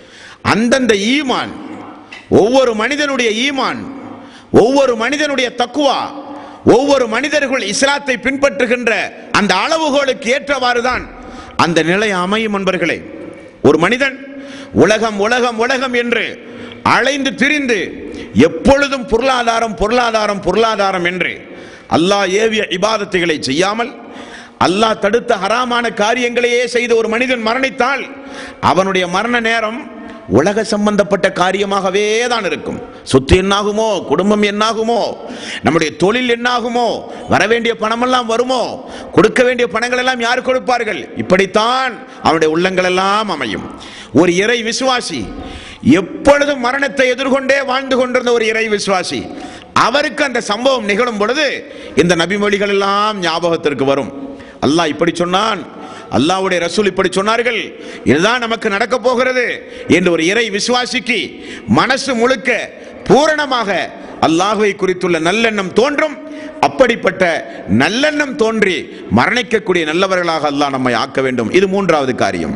Speaker 1: அந்தந்த ஈமான் ஒவ்வொரு மனிதனுடைய ஈமான் ஒவ்வொரு மனிதனுடைய தக்குவா ஒவ்வொரு மனிதர்கள் இஸ்லாத்தை பின்பற்றுகின்ற அந்த அளவுகோலுக்கு ஏற்றவாறு தான் அந்த நிலை அமையும் நண்பர்களே ஒரு மனிதன் உலகம் உலகம் உலகம் என்று அலைந்து திரிந்து எப்பொழுதும் பொருளாதாரம் பொருளாதாரம் பொருளாதாரம் என்று அல்லாஹ் ஏவிய இபாதத்துகளை செய்யாமல் அல்லாஹ் தடுத்த ஹராமான காரியங்களையே செய்த ஒரு மனிதன் மரணித்தால் அவனுடைய மரண நேரம் உலக சம்பந்தப்பட்ட காரியமாகவே தான் இருக்கும் சொத்து என்னாகுமோ குடும்பம் என்னாகுமோ நம்முடைய தொழில் என்னாகுமோ வர வேண்டிய பணமெல்லாம் வருமோ கொடுக்க வேண்டிய பணங்கள் எல்லாம் யார் கொடுப்பார்கள் இப்படித்தான் அவனுடைய உள்ளங்கள் எல்லாம் அமையும் ஒரு இறை விசுவாசி எப்பொழுதும் மரணத்தை எதிர்கொண்டே வாழ்ந்து கொண்டிருந்த ஒரு இறை விசுவாசி அவருக்கு அந்த சம்பவம் நிகழும் பொழுது இந்த நபிமொழிகள் எல்லாம் ஞாபகத்திற்கு வரும் அல்லாஹ் இப்படி சொன்னான் அல்லாஹ்வுடைய ரசூல் இப்படி சொன்னார்கள் இதுதான் நமக்கு நடக்க போகிறது என்று ஒரு இறை விசுவாசிக்கு மனசு முழுக்க பூரணமாக அல்லாஹ்வை குறித்துள்ள நல்லெண்ணம் தோன்றும் அப்படிப்பட்ட நல்லெண்ணம் தோன்றி மரணிக்கக்கூடிய நல்லவர்களாக அல்லாஹ் நம்மை ஆக்க வேண்டும் இது மூன்றாவது காரியம்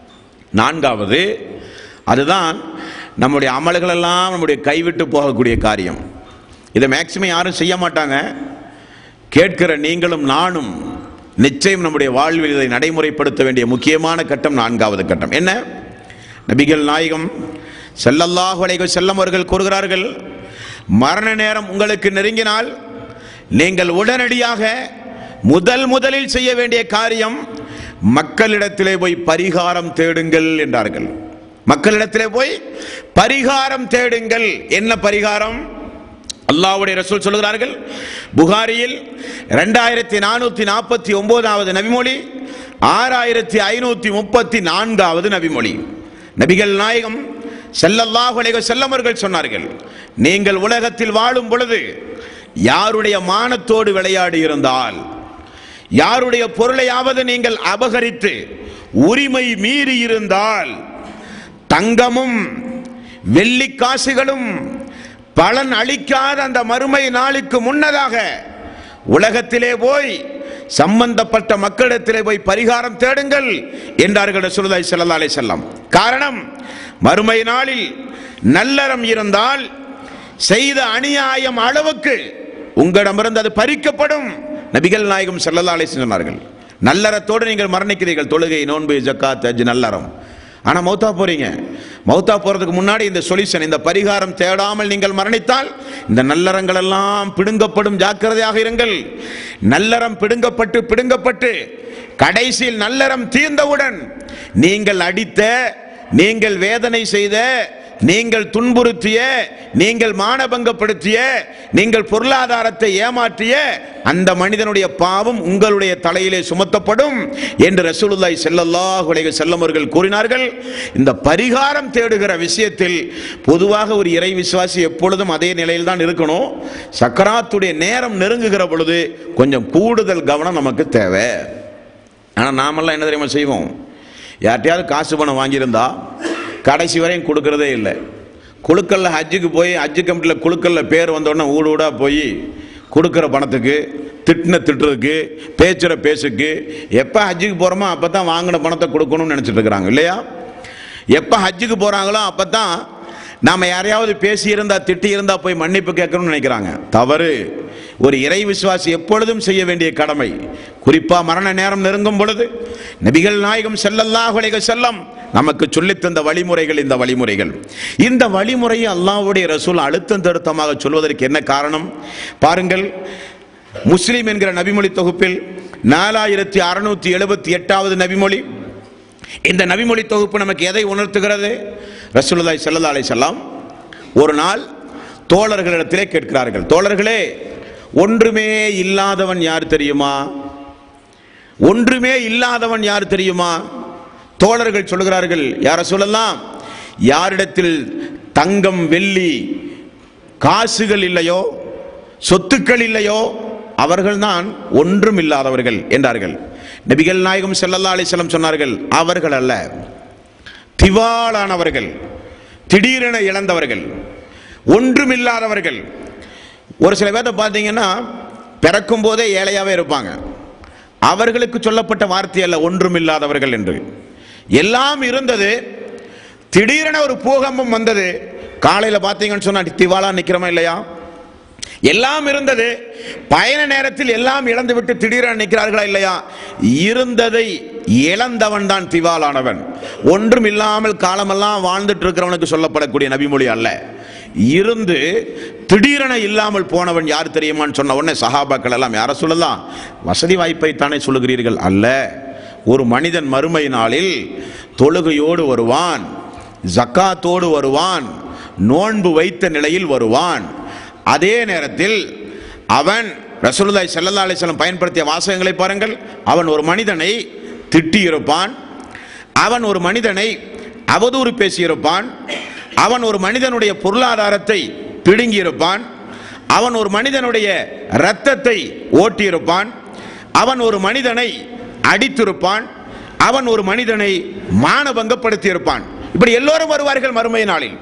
Speaker 1: நான்காவது அதுதான் நம்முடைய அமல்கள் எல்லாம் நம்முடைய கைவிட்டு போகக்கூடிய காரியம் இதை மேக்சிமம் யாரும் செய்ய மாட்டாங்க கேட்கிற நீங்களும் நானும் நிச்சயம் நம்முடைய வாழ்வில் இதை நடைமுறைப்படுத்த வேண்டிய முக்கியமான கட்டம் நான்காவது கட்டம் என்ன நபிகள் நாயகம் ஸல்லல்லாஹு அலைஹி வஸல்லம் அவர்கள் கூறுகிறார்கள் மரண நேரம் உங்களுக்கு நெருங்கினால் நீங்கள் உடனடியாக முதல் முதலில் செய்ய வேண்டிய காரியம் மக்களிடத்திலே போய் பரிகாரம் தேடுங்கள் என்றார்கள் மக்களிடத்திலே போய் பரிகாரம் தேடுங்கள் என்ன பரிகாரம் அல்லாஹ்வுடைய ரசூல் சொல்கிறார்கள் புகாரியில் ரெண்டாயிரத்தி நானூத்தி நாற்பத்தி ஒன்பதாவது நபிமொழி ஆறாயிரத்தி ஐநூத்தி முப்பத்தி நான்காவது நபிமொழி நபிகள் நாயகம் ஸல்லல்லாஹு அலைஹி வஸல்லம் அவர்கள் சொன்னார்கள் நீங்கள் உலகத்தில் வாழும் பொழுது யாருடைய மானத்தோடு விளையாடி இருந்தால் யாருடைய பொருளையாவது நீங்கள் அபகரித்து உரிமை மீறி இருந்தால் தங்கமும் வெள்ளி காசுகளும் பலன் அளிக்காத அந்த மறுமை நாளுக்கு முன்னதாக உலகத்திலே போய் சம்பந்தப்பட்ட மக்களிடத்திலே போய் பரிகாரம் தேடுங்கள் என்றார்கள் ரசூலுல்லாஹி ஸல்லல்லாஹு அலைஹி வஸல்லம் காரணம் மறுமை நாளில் நல்லறம் இருந்தால் செய்த அநியாயம் அளவுக்கு உங்களிடமிருந்து அது பறிக்கப்படும் நபிகள் நாயகம் ஸல்லல்லாஹு அலைஹி வஸல்லம் சொன்னார்கள் நல்லறத்தோடு நீங்கள் மரணிக்கிறீர்கள் தொழுகை நோன்பு ஜக்காத் ஹஜ் நல்லறம் ஆனா மௌத்தா போறீங்க மௌத்தா போறதுக்கு முன்னாடி இந்த சொல்யூஷன் இந்த பரிகாரம் தேடாமல் நீங்கள் மரணித்தால் இந்த நல்லறங்கள் எல்லாம் பிடுங்கப்படும் ஜாக்கிரதையாக இருங்கள் நல்லறம் பிடுங்கப்பட்டு பிடுங்கப்பட்டு கடைசியில் நல்லறம் தீர்ந்தவுடன் நீங்கள் அடித்த நீங்கள் வேதனை செய்த நீங்கள் துன்புறுத்திய நீங்கள் மானபங்கப்படுத்திய நீங்கள் பொருளாதாரத்தை ஏமாற்றிய அந்த மனிதனுடைய பாவம் உங்களுடைய தலையிலே சுமத்தப்படும் என்று ரசூலுல்லாஹி ஸல்லல்லாஹு அலைஹி வஸல்லம் அவர்கள் கூறினார்கள் இந்த பரிகாரம் தேடுகிற விஷயத்தில் பொதுவாக ஒரு இறை விசுவாசி எப்பொழுதும் அதே நிலையில் தான் இருக்கணும் சக்கராத்துடைய நேரம் நெருங்குகிற பொழுது கொஞ்சம் கூடுதல் கவனம் நமக்கு தேவை ஆனால் நாமெல்லாம் என்ன தெரியுமா செய்வோம் யார்கிட்டயாவது காசு பணம் வாங்கியிருந்தா கடைசி வரையும் கொடுக்கறதே இல்லை குழுக்கல்ல ஹஜ்ஜுக்கு போய் ஹஜ்ஜு கமிட்டியில் குழுக்கல்ல பேர் வந்தோடனே ஊடு ஊடா போய் கொடுக்குற பணத்துக்கு திட்டின திட்டுறதுக்கு பேச்சுற பேசுக்கு எப்போ ஹஜ்ஜுக்கு போகிறோமோ அப்போ தான் வாங்கின பணத்தை கொடுக்கணும்னு நினச்சிட்டு இருக்கிறாங்க இல்லையா எப்போ ஹஜ்ஜுக்கு போகிறாங்களோ அப்போ தான் நாம் யாரையாவது பேசி இருந்தா திட்டி இருந்தா போய் மன்னிப்பு கேட்கணும்னு நினைக்கிறாங்க தவறு ஒரு இறை விசுவாசி எப்பொழுதும் செய்ய வேண்டிய கடமை குறிப்பா மரண நேரம் நெருங்கும் பொழுது நபிகள் நாயகம் ஸல்லல்லாஹு அலைஹி செல்லம் நமக்கு சொல்லித் தந்த வழிமுறைகள் இந்த வழிமுறைகள் இந்த வழிமுறையை அல்லாஹ்வுடைய ரசூல் அழுத்தம் திருத்தமாக சொல்வதற்கு என்ன காரணம் பாருங்கள் முஸ்லிம் என்கிற நபிமொழி தொகுப்பில் நாலாயிரத்தி அறுநூத்தி எழுபத்தி எட்டாவது நபிமொழி இந்த நபிமொழி தொகுப்பு நமக்கு எதை உணர்த்துகிறது ரசூலுல்லாஹி ஸல்லல்லாஹு அலைஹி வஸல்லம் ஒரு நாள் தோழர்களிடத்திலே கேட்கிறார்கள் தோழர்களே ஒன்றுமே இல்லாதவன் யார் தெரியுமா ஒன்றுமே இல்லாதவன் யார் தெரியுமா தோழர்கள் சொல்லுகிறார்கள் யார சொல்லலாம் யாரிடத்தில் தங்கம் வெள்ளி காசுகள் இல்லையோ சொத்துக்கள் இல்லையோ அவர்கள்தான் ஒன்றும் இல்லாதவர்கள் என்றார்கள் நபிகள் நாயகம் ஸல்லல்லாஹு அலைஹி வஸல்லம் சொன்னார்கள் அவர்கள் அல்ல திவாலானவர்கள் திடீரென இழந்தவர்கள் ஒன்றுமில்லாதவர்கள் ஒரு சில பேர்த்த பார்த்தீங்கன்னா பிறக்கும் போதே ஏழையாவே இருப்பாங்க அவர்களுக்கு சொல்லப்பட்ட வார்த்தை அல்ல ஒன்றுமில்லாதவர்கள் என்று எல்லாம் இருந்தது திடீரென ஒரு பூகம்பம் வந்தது காலையில் பார்த்தீங்கன்னு சொன்னா திவாலா நிக்கிறோமா இல்லையா எல்லாம் இருந்தது பயண நேரத்தில் எல்லாம் இழந்து விட்டு திடீரென நிற்கிறார்களா இல்லையா இருந்ததை இழந்தவன் தான் திவாலானவன் ஒன்றும் இல்லாமல் காலமெல்லாம் வாழ்ந்துட்டு இருக்கிறவனுக்கு சொல்லப்படக்கூடிய நபிமொழி அல்ல இருந்து திடீரென இல்லாமல் போனவன் யார் தெரியுமான்னு சொன்ன உடனே சஹாபாக்கள் எல்லாம் யார சொல்லலாம் வசதி வாய்ப்பை தானே சொல்லுகிறீர்கள் அல்ல ஒரு மனிதன் மறுமை நாளில் தொழுகையோடு வருவான் ஜக்காத்தோடு வருவான் நோன்பு வைத்த நிலையில் வருவான் அதே நேரத்தில் அவன் ரசூலுல்லாஹி ஸல்லல்லாஹு அலைஹி வஸல்லம் பயன்படுத்திய வாசகங்களை பாருங்கள் அவன் ஒரு மனிதனை திட்டியிருப்பான் அவன் ஒரு மனிதனை அவதூறு பேசியிருப்பான் அவன் ஒரு மனிதனுடைய பொருளாதாரத்தை பிடுங்கியிருப்பான் அவன் ஒரு மனிதனுடைய இரத்தத்தை ஓட்டியிருப்பான் அவன் ஒரு மனிதனை அடித்திருப்பான் அவன் ஒரு மனிதனை மானபங்கப்படுத்தியிருப்பான் இப்படி எல்லோரும் வருவார்கள் மறுமை நாளில்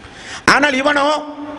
Speaker 1: ஆனால் இவனோ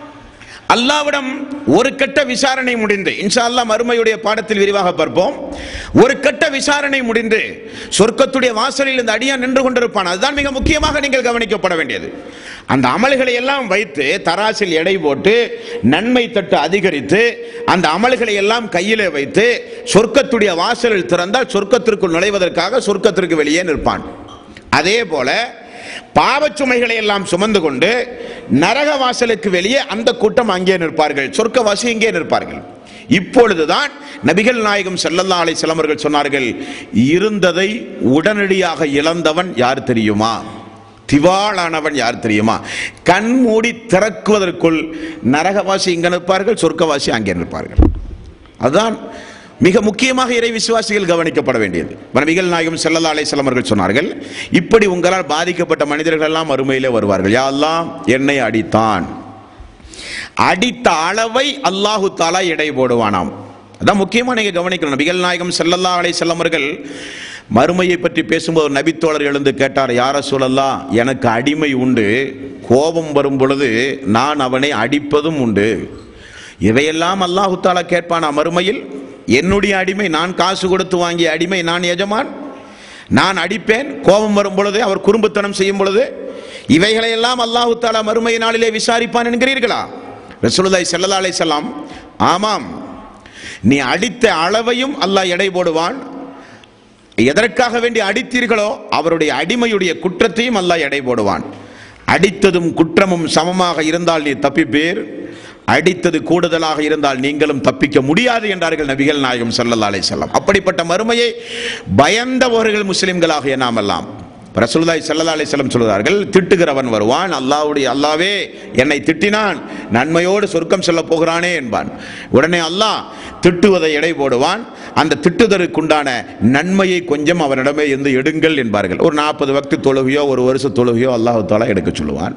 Speaker 1: அல்லாவிடம் ஒரு கட்ட விசாரணை முடிந்து இன்ஷா அல்லாஹ் மறுமையுடைய பாடத்தில் விரிவாக பார்ப்போம் ஒரு கட்ட விசாரணை முடிந்து சொர்க்கத்துடைய வாசலில் இந்த அடியான் நின்று கொண்டிருப்பான் அதுதான் மிக முக்கியமாக நீங்கள் கவனிக்கப்பட வேண்டியது அந்த அமல்களை எல்லாம் வைத்து தராசில் எடை போட்டு நன்மை தட்டு அதிகரித்து அந்த அமல்களை எல்லாம் கையிலே வைத்து சொர்க்கத்துடைய வாசலில் திறந்தால் சொர்க்கத்திற்குள் நுழைவதற்காக சொர்க்கத்திற்கு வெளியே நிற்பான் அதே போல பாவச்சுமைகளை எல்லாம் சுமந்து கொண்டு நரக வாசலுக்கு வெளியே அந்த கூட்டம் அங்கே நிற்பார்கள் சொர்க்கவாசி இங்கே நிற்பார்கள் இப்பொழுதுதான் நபிகள் நாயகம் ஸல்லல்லாஹு அலைஹி வஸல்லம் அவர்கள் சொன்னார்கள் இருந்ததை உடனடியாக இழந்தவன் யார் தெரியுமா திவாலானவன் யார் தெரியுமா கண் மூடி திறக்குவதற்குள் நரகவாசி இங்க நிற்பார்கள் சொர்க்கவாசி அங்கே நிற்பார்கள் அதுதான் மிக முக்கியமாக இறை விசுவாசிகள் கவனிக்கப்பட வேண்டியது நபிகள் நாயகம் ஸல்லல்லாஹு அலைஹி வஸல்லம் அவர்கள் சொன்னார்கள் இப்படி உங்களால் பாதிக்கப்பட்ட மனிதர்கள் எல்லாம் மறுமையிலே வருவார்கள் யா அல்லாஹ் என்னை அடித்தான் அடித்த அளவை அல்லாஹு தாலா எடை போடுவானாம் அதான் முக்கியமா நீங்க கவனிக்கணும் நபிகள் நாயகம் ஸல்லல்லாஹு அலைஹி வஸல்லம் அவர்கள் மறுமையை பற்றி பேசும்போது நபித்தோழர் எழுந்து கேட்டார் யார சொல்லலாம் எனக்கு அடிமை உண்டு கோபம் வரும் பொழுது நான் அவனை அடிப்பதும் உண்டு இவையெல்லாம் அல்லாஹு தாலா கேட்பானா மறுமையில் என்னுடைய அடிமை நான் காசு கொடுத்து வாங்கிய அடிமை நான் எஜமான் நான் அடிப்பேன் கோபம் வரும் பொழுது அவர் குறும்புத்தனம் செய்யும் பொழுது இவைகளை எல்லாம் அல்லாஹு தாலா மறுமை நாளிலே விசாரிப்பான் என்கிறீர்களா ரசூலுல்லாஹி ஸல்லல்லாஹு அலைஹி வஸல்லம் ஆமாம் நீ அடித்த அளவையும் அல்லாஹ் எடை போடுவான் எதற்காக வேண்டி அடித்தீர்களோ அவருடைய அடிமையுடைய குற்றத்தையும் அல்லாஹ் எடை போடுவான் அடித்ததும் குற்றமும் சமமாக இருந்தால் நீ தப்பிப்பேர் அடித்தது கூடுதலாக இருந்தால் நீங்களும் தப்பிக்க முடியாது என்றார்கள் நபிகள் நாயகம் ஸல்லல்லாஹு அலைஹி வஸல்லம் அப்படிப்பட்ட மறுமையை பயந்தவர்கள் முஸ்லிம்களாகிய நாமெல்லாம் ரசூலுல்லாஹி ஸல்லல்லாஹு அலைஹி வஸல்லம் சொல்கிறார்கள் திட்டுகிறவன் வருவான் அல்லாஹ்வுடைய அல்லாவே என்னை திட்டினான் நன்மையோடு சொர்க்கம் செல்ல போகிறானே என்பான் உடனே அல்லாஹ் திட்டுவதை எடை போடுவான் அந்த திட்டுதலுக்குண்டான நன்மையை கொஞ்சம் அவனிடமே இருந்து எடுங்கள் என்பார்கள் ஒரு நாற்பது வக்து தொழுகையோ ஒரு வருஷ தொழுகையோ அல்லாஹ் தாலா எடுக்க சொல்லுவான்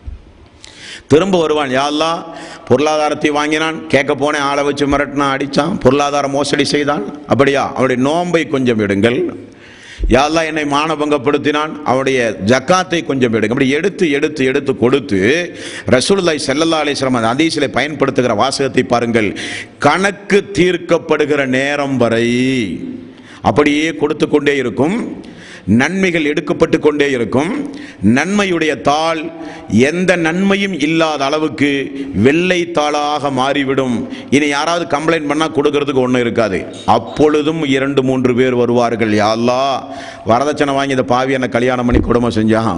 Speaker 1: திரும்ப வருவான் யா அல்லாஹ் பொருளாதாரத்தை வாங்கினான் கேட்க போனேன் ஆளை வச்சு மிரட்டினான் அடிச்சான் பொருளாதார மோசடி செய்தான் அப்படியா அவனுடைய நோன்பை கொஞ்சம் எடுங்கள் யா அல்லாஹ் என்னை மானபங்கப்படுத்தினான் அவனுடைய ஜக்காத்தை கொஞ்சம் எடுங்க அப்படி எடுத்து எடுத்து எடுத்து கொடுத்து ரசூலுல்லாஹி ஸல்லல்லாஹு அலைஹி வஸல்லம் அந்த ஹதீஸிலே பயன்படுத்துகிற வாசகத்தை பாருங்கள் கணக்கு தீர்க்கப்படுகிற நேரம் வரை அப்படியே கொடுத்து கொண்டே இருக்கும் நன்மைகள் எடுக்கப்பட்டு கொண்டே இருக்கும் நன்மையுடைய தாள் எந்த நன்மையும் இல்லாத அளவுக்கு வெள்ளை தாளாக மாறிவிடும் இனி யாராவது கம்ப்ளைண்ட் பண்ணா கொடுக்கறதுக்கு ஒன்றும் இருக்காது அப்பொழுதும் இரண்டு மூன்று பேர் வருவார்கள் யா அல்லாஹ் வரதட்சணை வாங்கி இந்த பாவி என்ன கல்யாணம் பண்ணி குடும்பம் செஞ்சான்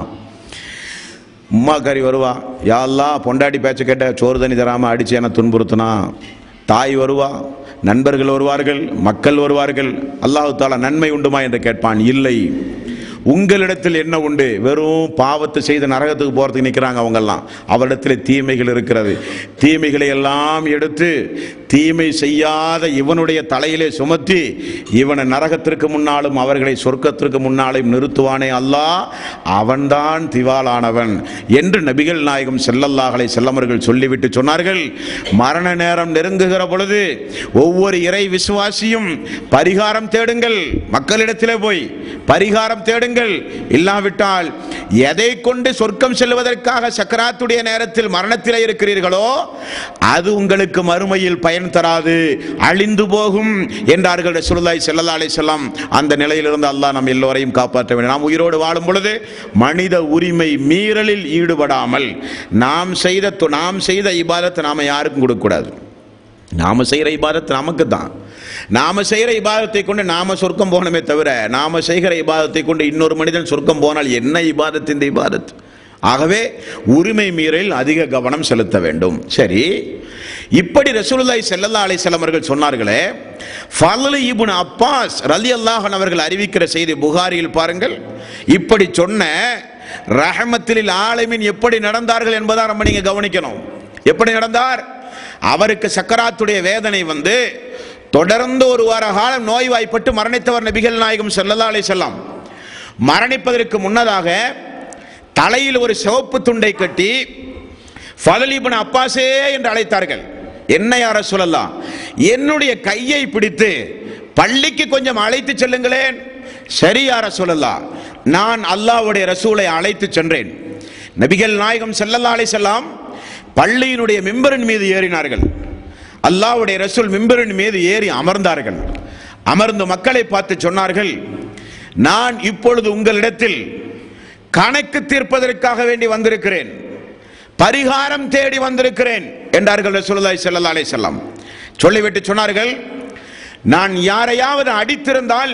Speaker 1: உம்மாக்காரி வருவா யா அல்லாஹ் பொண்டாட்டி பேச்ச கேட்ட சோறு தண்ணி தராமல் அடித்து என்னை துன்புறுத்தினா தாய் வருவா நண்பர்கள் வருவார்கள் மக்கள் வருவார்கள் அல்லாஹு தாலா நன்மை உண்டுமா என்று கேட்பான் இல்லை உங்களிடத்தில் என்ன உண்டு வெறும் பாவத்தை செய்து நரகத்துக்கு போகிறதுக்கு நிற்கிறாங்க அவங்கெல்லாம் அவரிடத்தில் தீமைகள் இருக்கிறது தீமைகளை எல்லாம் எடுத்து தீமை செய்யாத இவனுடைய தலையிலே சுமத்தி இவனை நரகத்திற்கு முன்னாலும் அவர்களை சொர்க்கத்திற்கு முன்னாலும் நிறுத்துவானே அல்லாஹ் அவன்தான் திவாலானவன் என்று நபிகள் நாயகம் செல்லல்லாஹலை செல்லமர்கள் சொல்லிவிட்டு சொன்னார்கள் மரண நேரம் நெருங்குகிற பொழுது ஒவ்வொரு இறை விசுவாசியும் பரிகாரம் தேடுங்கள் மக்களிடத்திலே போய் பரிகாரம் தேடுங்கள் இல்லாவிட்டால் எதை கொண்டு சொர்க்கம் செல்வதற்காக சக்கராத்துடைய நேரத்தில் மரணத்திலே இருக்கிறீர்களோ அது உங்களுக்கு மறுமையில் பயன் தராது அழிந்து போகும் என்றார்கள் ரசூலுல்லாஹி ஸல்லல்லாஹு அலைஹி வஸல்லம் அந்த நிலையிலிருந்து அல்லாஹ் நம் எல்லோரையும் காப்பாற்ற வேண்டும் நாம் உயிரோடு வாழும் பொழுது மனித உரிமை மீறலில் ஈடுபடாமல் நாம் செய்த து- நாம் செய்த இபாதத்தை நாம யாருக்கும் கொடுக்க கூடாது நாம செய்கிற இபாதத் நமக்கு தான் நாம செய்கிற இபாதத்தை கொண்டு நாம சொர்க்கம் போகணுமே தவிர நாம செய்கிற இபாதத்தை கொண்டு இன்னொரு மனிதன் சொர்க்கம் போனால் என்ன இபாதத் இந்த இபாதத் ஆகவே உரிமை மீறலில் அதிக கவனம் செலுத்த வேண்டும் சரி இப்படி ரசூலுல்லாஹி ஸல்லல்லாஹு அலைஹி வஸல்லம் அவர்கள் சொன்னார்களே ஃபலல் இப்னு அப்பாஸ் ரலியல்லாஹு அன்ஹு அவர்கள் அறிவிக்கிற செய்தி புகாரியில் பாருங்கள் இப்படி சொன்ன ரஹமத்தில் ஆலமின் எப்படி நடந்தார்கள் என்பதை நம்ம நீங்க கவனிக்கணும் எப்படி நடந்தார் அவருக்கு சக்கராத்துடைய வேதனை வந்து தொடர்ந்து ஒரு வார காலம் நோய்வாய்ப்பட்டு மரணித்தவர் நபிகள் நாயகம் ஸல்லல்லாஹு அலைஹி வஸல்லம் மரணிப்பதற்கு முன்னதாக தலையில் ஒரு சிவப்பு துண்டை கட்டி ஃபதலிபன் அப்பாசே என்று அழைத்தார்கள் என்ன யார சொல்லலாம் என்னுடைய கையை பிடித்து பள்ளிக்கு கொஞ்சம் அழைத்து செல்லுங்களேன் சரி யார சொல்லலாம் நான் அல்லாஹ்வுடைய ரசூலை அழைத்து சென்றேன் நபிகள் நாயகம் ஸல்லல்லாஹு அலைஹி வஸல்லம் பள்ளியினுடைய மிம்பரின் மீது ஏறினார்கள் அல்லாஹ்வுடைய ரசூல் மிம்பரின் மீது ஏறி அமர்ந்தார்கள் அமர்ந்து மக்களை பார்த்து சொன்னார்கள் நான் இப்பொழுது உங்களிடத்தில் கணக்கு தீர்ப்பதற்காக வேண்டி வந்திருக்கிறேன் பரிகாரம் தேடி வந்திருக்கிறேன் என்றார்கள் ரசூலுல்லாஹி ஸல்லல்லாஹு அலைஹி வஸல்லம் சொல்லிவிட்டு சொன்னார்கள் நான் யாரையாவது அடித்திருந்தால்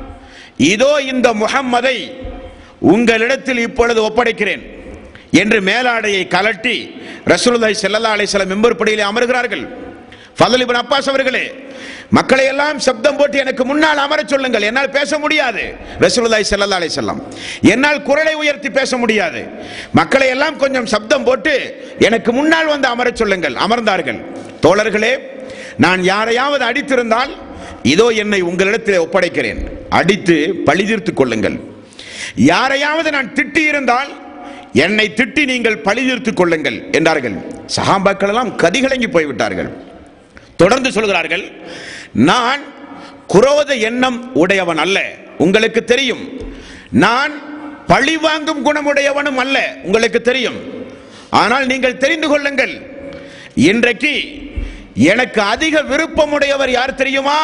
Speaker 1: இதோ இந்த முஹம்மதை உங்களிடத்தில் இப்பொழுது ஒப்படைக்கிறேன் என்று மேலாடையை கலட்டி ரசூலுல்லாஹி ஸல்லல்லாஹு அலைஹி வஸல்லம் மெம்பர் படியிலே அமர்கிறார்கள் ஃபதல் இப்னு அப்பாஸ் அவர்களே மக்களை எல்லாம் சப்தம் போட்டு எனக்கு முன்னால் அமரச் சொல்லுங்கள் என்னால் பேச முடியாது ரசூலுல்லாஹி ஸல்லல்லாஹு அலைஹி வஸல்லம் என்னால் குரலை உயர்த்தி பேச முடியாது மக்களை எல்லாம் கொஞ்சம் சப்தம் போட்டு எனக்கு முன்னால் வந்து அமரச் சொல்லுங்கள் அமர்ந்தார்கள் தோழர்களே நான் யாரையாவது அடித்திருந்தால் இதோ என்னை உங்களிடத்தில் ஒப்படைக்கிறேன் அடித்து பழிதீர்த்துக் கொள்ளுங்கள் யாரையாவது நான் திட்டி இருந்தால் என்னை திட்டி நீங்கள் பழிதீர்த்துக் கொள்ளுங்கள் என்றார்கள் சஹாபாக்கள் எல்லாம் கதிகலங்கி போய்விட்டார்கள் தொடர்ந்து சொல்கிறார்கள் நான் குரோத எண்ணம் உடையவன் அல்ல உங்களுக்கு தெரியும் நான் பழி வாங்கும் குணமுடையவனும் அல்ல உங்களுக்கு தெரியும் ஆனால் நீங்கள் தெரிந்து கொள்ளுங்கள் இன்றைக்கு எனக்கு அதிக விருப்பமுடையவர் யார் தெரியுமா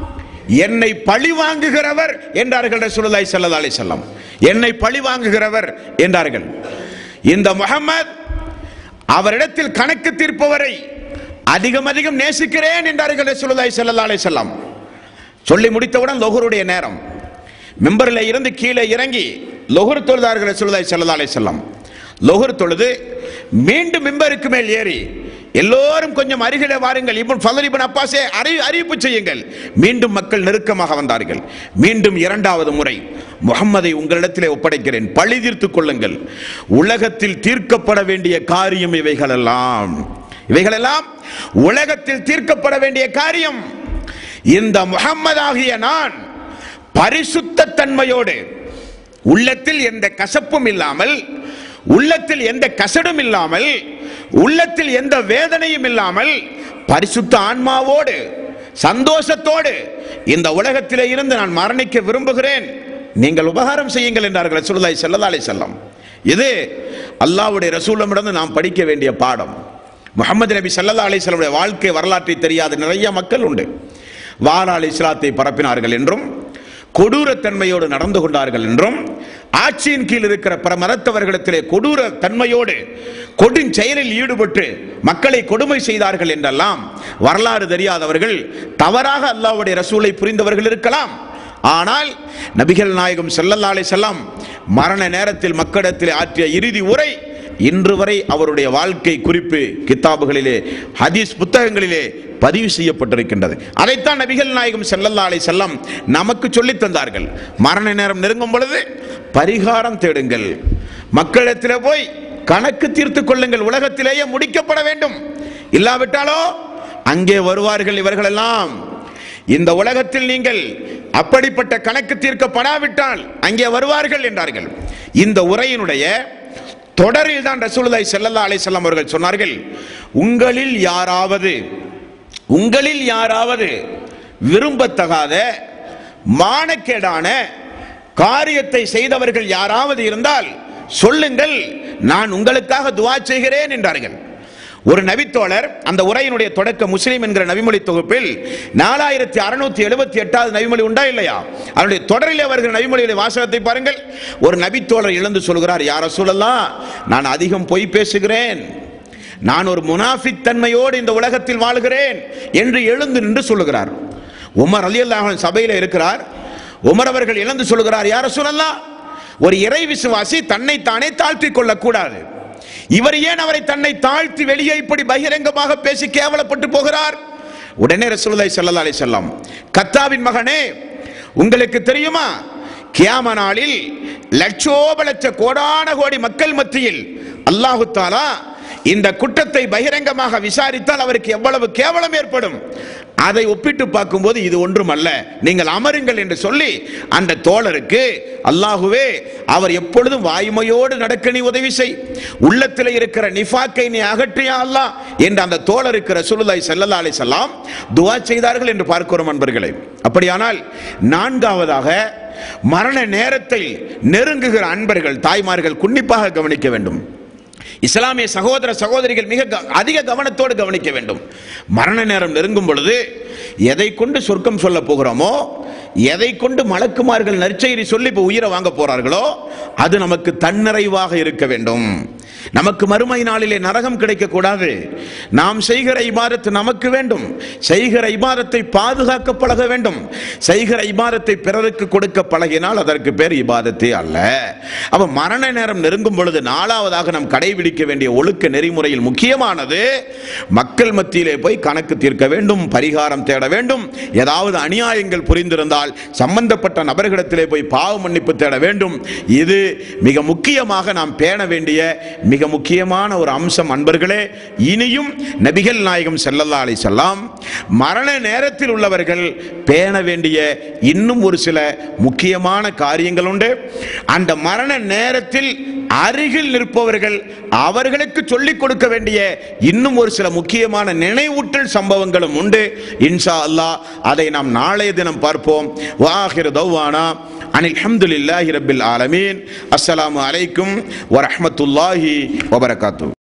Speaker 1: என்னை பழி வாங்குகிறவர் என்றார்கள் ரசூலுல்லாஹி ஸல்லல்லாஹு அலைஹி வஸல்லம் என்னை பழி வாங்குகிறவர் என்றார்கள் இந்த முஹம்மத் அவரிடத்தில் கணக்கு தீர்ப்பவரை அதிகம் அதிகம் நேசிக்கிறேன் என்றார்கள் ரசூலுல்லாஹி ஸல்லல்லாஹு அலைஹி வஸல்லம் சொல்லி முடித்தவுடன் லொஹருடைய நேரம் மிம்பரில் இருந்து கீழே இறங்கி லொஹர் தொழுதார்கள் ரசூலுல்லாஹி ஸல்லல்லாஹு அலைஹி வஸல்லம் லொஹர் தொழுது மீண்டும் மிம்பருக்கு மேல் ஏறி எல்லோரும் கொஞ்சம் அருகிலே வாருங்கள் இப்னு ஃபதல் இப்னு அப்பாஸே அறி அறிவிப்பு செய்யுங்கள் மீண்டும் மக்கள் நெருக்கமாக வந்தார்கள் மீண்டும் இரண்டாவது முறை முகம்மதை உங்களிடத்திலே ஒப்படைக்கிறேன் பழி தீர்த்துக் கொள்ளுங்கள் உலகத்தில் தீர்க்கப்பட வேண்டிய காரியம் இவைகளெல்லாம் இவைகளெல்லாம் உலகத்தில் தீர்க்கப்பட வேண்டிய காரியம் இந்த முகம்மதாகிய நான் பரிசுத்த தன்மையோடு உள்ளத்தில் எந்த கசப்பும் இல்லாமல் உள்ளத்தில் எந்த கசடும் இல்லாமல் உள்ளத்தில் எந்த வேதனையும் இல்லாமல் பரிசுத்த ஆன்மாவோடு சந்தோஷத்தோடு இந்த உலகத்திலே இருந்து நான் மரணிக்க விரும்புகிறேன் நீங்கள் உபகாரம் செய்யுங்கள் என்றார்கள் ரசூலுல்லாஹி ஸல்லல்லாஹு அலைஹி வஸல்லம் இது அல்லாஹ்வுடைய ரசூலமிடம் நாம் படிக்க வேண்டிய பாடம் முகமது நபி ஸல்லல்லாஹு அலைஹி வஸல்லம் வாழ்க்கை வரலாற்றை தெரியாத நிறைய மக்கள் உண்டு வாரால் இஸ்லாத்தை பரப்பினார்கள் என்றும் கொடூரத்தன்மையோடு நடந்து கொண்டார்கள் என்றும் ஆட்சியின் கீழ் இருக்கிற பிற மதத்தவர்களிடத்திலே கொடூர தன்மையோடு கொடின் செயலில் ஈடுபட்டு மக்களை கொடுமை செய்தார்கள் என்றெல்லாம் வரலாறு தெரியாதவர்கள் தவறாக அல்லாஹ்வுடைய ரசூலை புரிந்தவர்கள் இருக்கலாம் ஆனால் நபிகள் நாயகம் ஸல்லல்லாஹு அலைஹி வஸல்லம் மரண நேரத்தில் மக்களிடத்தில் ஆற்றிய இறுதி உரை இன்று வரை அவருடைய வாழ்க்கை குறிப்பு கித்தாபுகளிலே ஹதீஸ் புத்தகங்களிலே பதிவு செய்யப்பட்டிருக்கின்றது அதைத்தான் நபிகள் நாயகம் ஸல்லல்லாஹு அலைஹி வஸல்லம் நமக்கு சொல்லித் தந்தார்கள் மரண நேரம் நெருங்கும் பொழுது பரிகாரம் தேடுங்கள் மக்களிடத்திலே போய் கணக்கு தீர்த்துக் கொள்ளுங்கள் உலகத்திலேயே முடிக்கப்பட வேண்டும் இல்லாவிட்டாலோ அங்கே வருவார்கள் இவர்களெல்லாம் இந்த உலகத்தில் நீங்கள் அப்படிப்பட்ட கணக்கு தீர்க்கப்படாவிட்டால் அங்கே வருவார்கள் என்றார்கள் இந்த உரையினுடைய தொடரில் தான் ரசூலுல்லாஹி ஸல்லல்லாஹு அலைஹி வஸல்லம் அவர்கள் சொன்னார்கள் உங்களில் யாராவது உங்களில் யாராவது விரும்பத்தகாத மானக்கேடான காரியத்தை செய்தவர்கள் யாராவது இருந்தால் சொல்லுங்கள் நான் உங்களுக்காக துவா செய்கிறேன் என்றார்கள் ஒரு நபித்தோழர் அந்த உரையினுடைய தொடக்க முஸ்லீம் என்கிற நபிமொழி தொகுப்பில் நாலாயிரத்தி அறுநூத்தி எழுபத்தி எட்டாவது நபிமொழி உண்டா இல்லையா அதனுடைய தொடரில் வருகிற நபிமொழியுடைய வாசகத்தை பாருங்கள் ஒரு நபித்தோழர் இழந்து சொல்கிறார் யார சொல்லலாம் நான் அதிகம் பொய் பேசுகிறேன் நான் ஒரு முனாஃபிக் தன்மையோடு இந்த உலகத்தில் வாழ்கிறேன் என்று எழுந்து நின்று சொல்லுகிறார் உமர் அலி அல்லாஹ் சபையில் இருக்கிறார் உமர் அவர்கள் இழந்து சொல்லுகிறார் யார சொல்லலாம் ஒரு இறை விசுவாசி தன்னை தானே தாழ்த்திக் கொள்ளக்கூடாது இவர் ஏன் அவரை தன்னை தாழ்த்தி வெளியே இப்படி பகிரங்கமாக பேசி கேவலப்பட்டு போகிறார் உடனே ரசூலுல்லாஹி ஸல்லல்லாஹு அலைஹி வஸல்லம் கத்தாவின் மகனே உங்களுக்கு தெரியுமா கியாம நாளில் லட்சோப லட்ச கோடான கோடி மக்கள் மத்தியில் அல்லாஹு தாலா இந்த குற்றத்தை பகிரங்கமாக விசாரித்தால் அவருக்கு எவ்வளவு கேவலம் ஏற்படும் அதை ஒப்பிட்டு பார்க்கும்போது இது ஒன்றும் அல்ல நீங்கள் அமருங்கள் என்று சொல்லி அந்த தோழருக்கு அல்லாஹுவே அவர் எப்பொழுதும் வாய்மையோடு நடக்க நீ உதவி செய் உள்ளத்தில் இருக்கிற நிஃபாக்கை நீ அகற்றியா அல்லாஹ் என்று அந்த தோழருக்கு ரசூலுல்லாஹி ஸல்லல்லாஹு அலைஹி வஸல்லம் துஆ செய்தார்கள் என்று பார்க்கிறோம் அன்பர்களே அப்படியானால் நான்காவதாக மரண நேரத்தை நெருங்குகிற அன்பர்கள் தாய்மார்கள் குன்னிப்பாக கவனிக்க வேண்டும் இஸ்லாமிய சகோதர சகோதரிகள் மிக க- அதிக கவனத்தோடு கவனிக்க வேண்டும் மரண நேரம் நெருங்கும் பொழுது எதை கொண்டு சொர்க்கம் சொல்ல போகிறோமோ எதை கொண்டு மலக்குமார்கள் நற்செய்தி சொல்லி இப்போ உயிரை வாங்க போறார்களோ அது நமக்கு தன்னிறைவாக இருக்க வேண்டும் நமக்கு மறுமை நாளிலே நரகம் கிடைக்க கூடாது நாம் செய்கிற இபாதத்து நமக்கு வேண்டும் செய்கிற இபாதத்தை பாதுகாக்க பழக வேண்டும் செய்கிற இபாதத்தை பிறருக்கு கொடுக்க பழகினால் அதற்கு பேர் இபாதத்தே அல்ல அப்ப மரண நேரம் நெருங்கும் பொழுது நாலாவதாக நாம் கடைபிடிக்க வேண்டிய ஒழுக்க நெறிமுறையில் முக்கியமானது மக்கள் மத்தியிலே போய் கணக்கு தீர்க்க வேண்டும் பரிகாரம் தேட வேண்டும் ஏதாவது அநியாயங்கள் புரிந்திருந்தால் சம்பந்தப்பட்ட நபர்களிடத்திலே போய் பாவ மன்னிப்பு தேட வேண்டும் இது மிக முக்கியமாக நாம் பேண வேண்டிய மிக முக்கியமான ஒரு அம்சம் அன்பர்களே இனியும் நபிகள் நாயகம் ஸல்லல்லாஹு அலைஹி வஸல்லம் மரண நேரத்தில் உள்ளவர்கள் பேண வேண்டிய இன்னும் ஒரு சில முக்கியமான காரியங்கள் உண்டு அந்த மரண நேரத்தில் அருகில் நிற்பவர்கள் அவர்களுக்கு சொல்லிக் கொடுக்க வேண்டிய இன்னும் ஒரு சில முக்கியமான நினைவூட்டல் சம்பவங்களும் உண்டு இன்ஷா அல்லாஹ் அதை நாம் நாளைய தினம் பார்ப்போம் வாஹிர் தௌவானா அனில் ஹம்துலில்லாஹி ரப்பில் ஆலமீன் அஸ்ஸலாமு அலைக்கும் வரஹ்மத்துல்லாஹி வபரகாத்து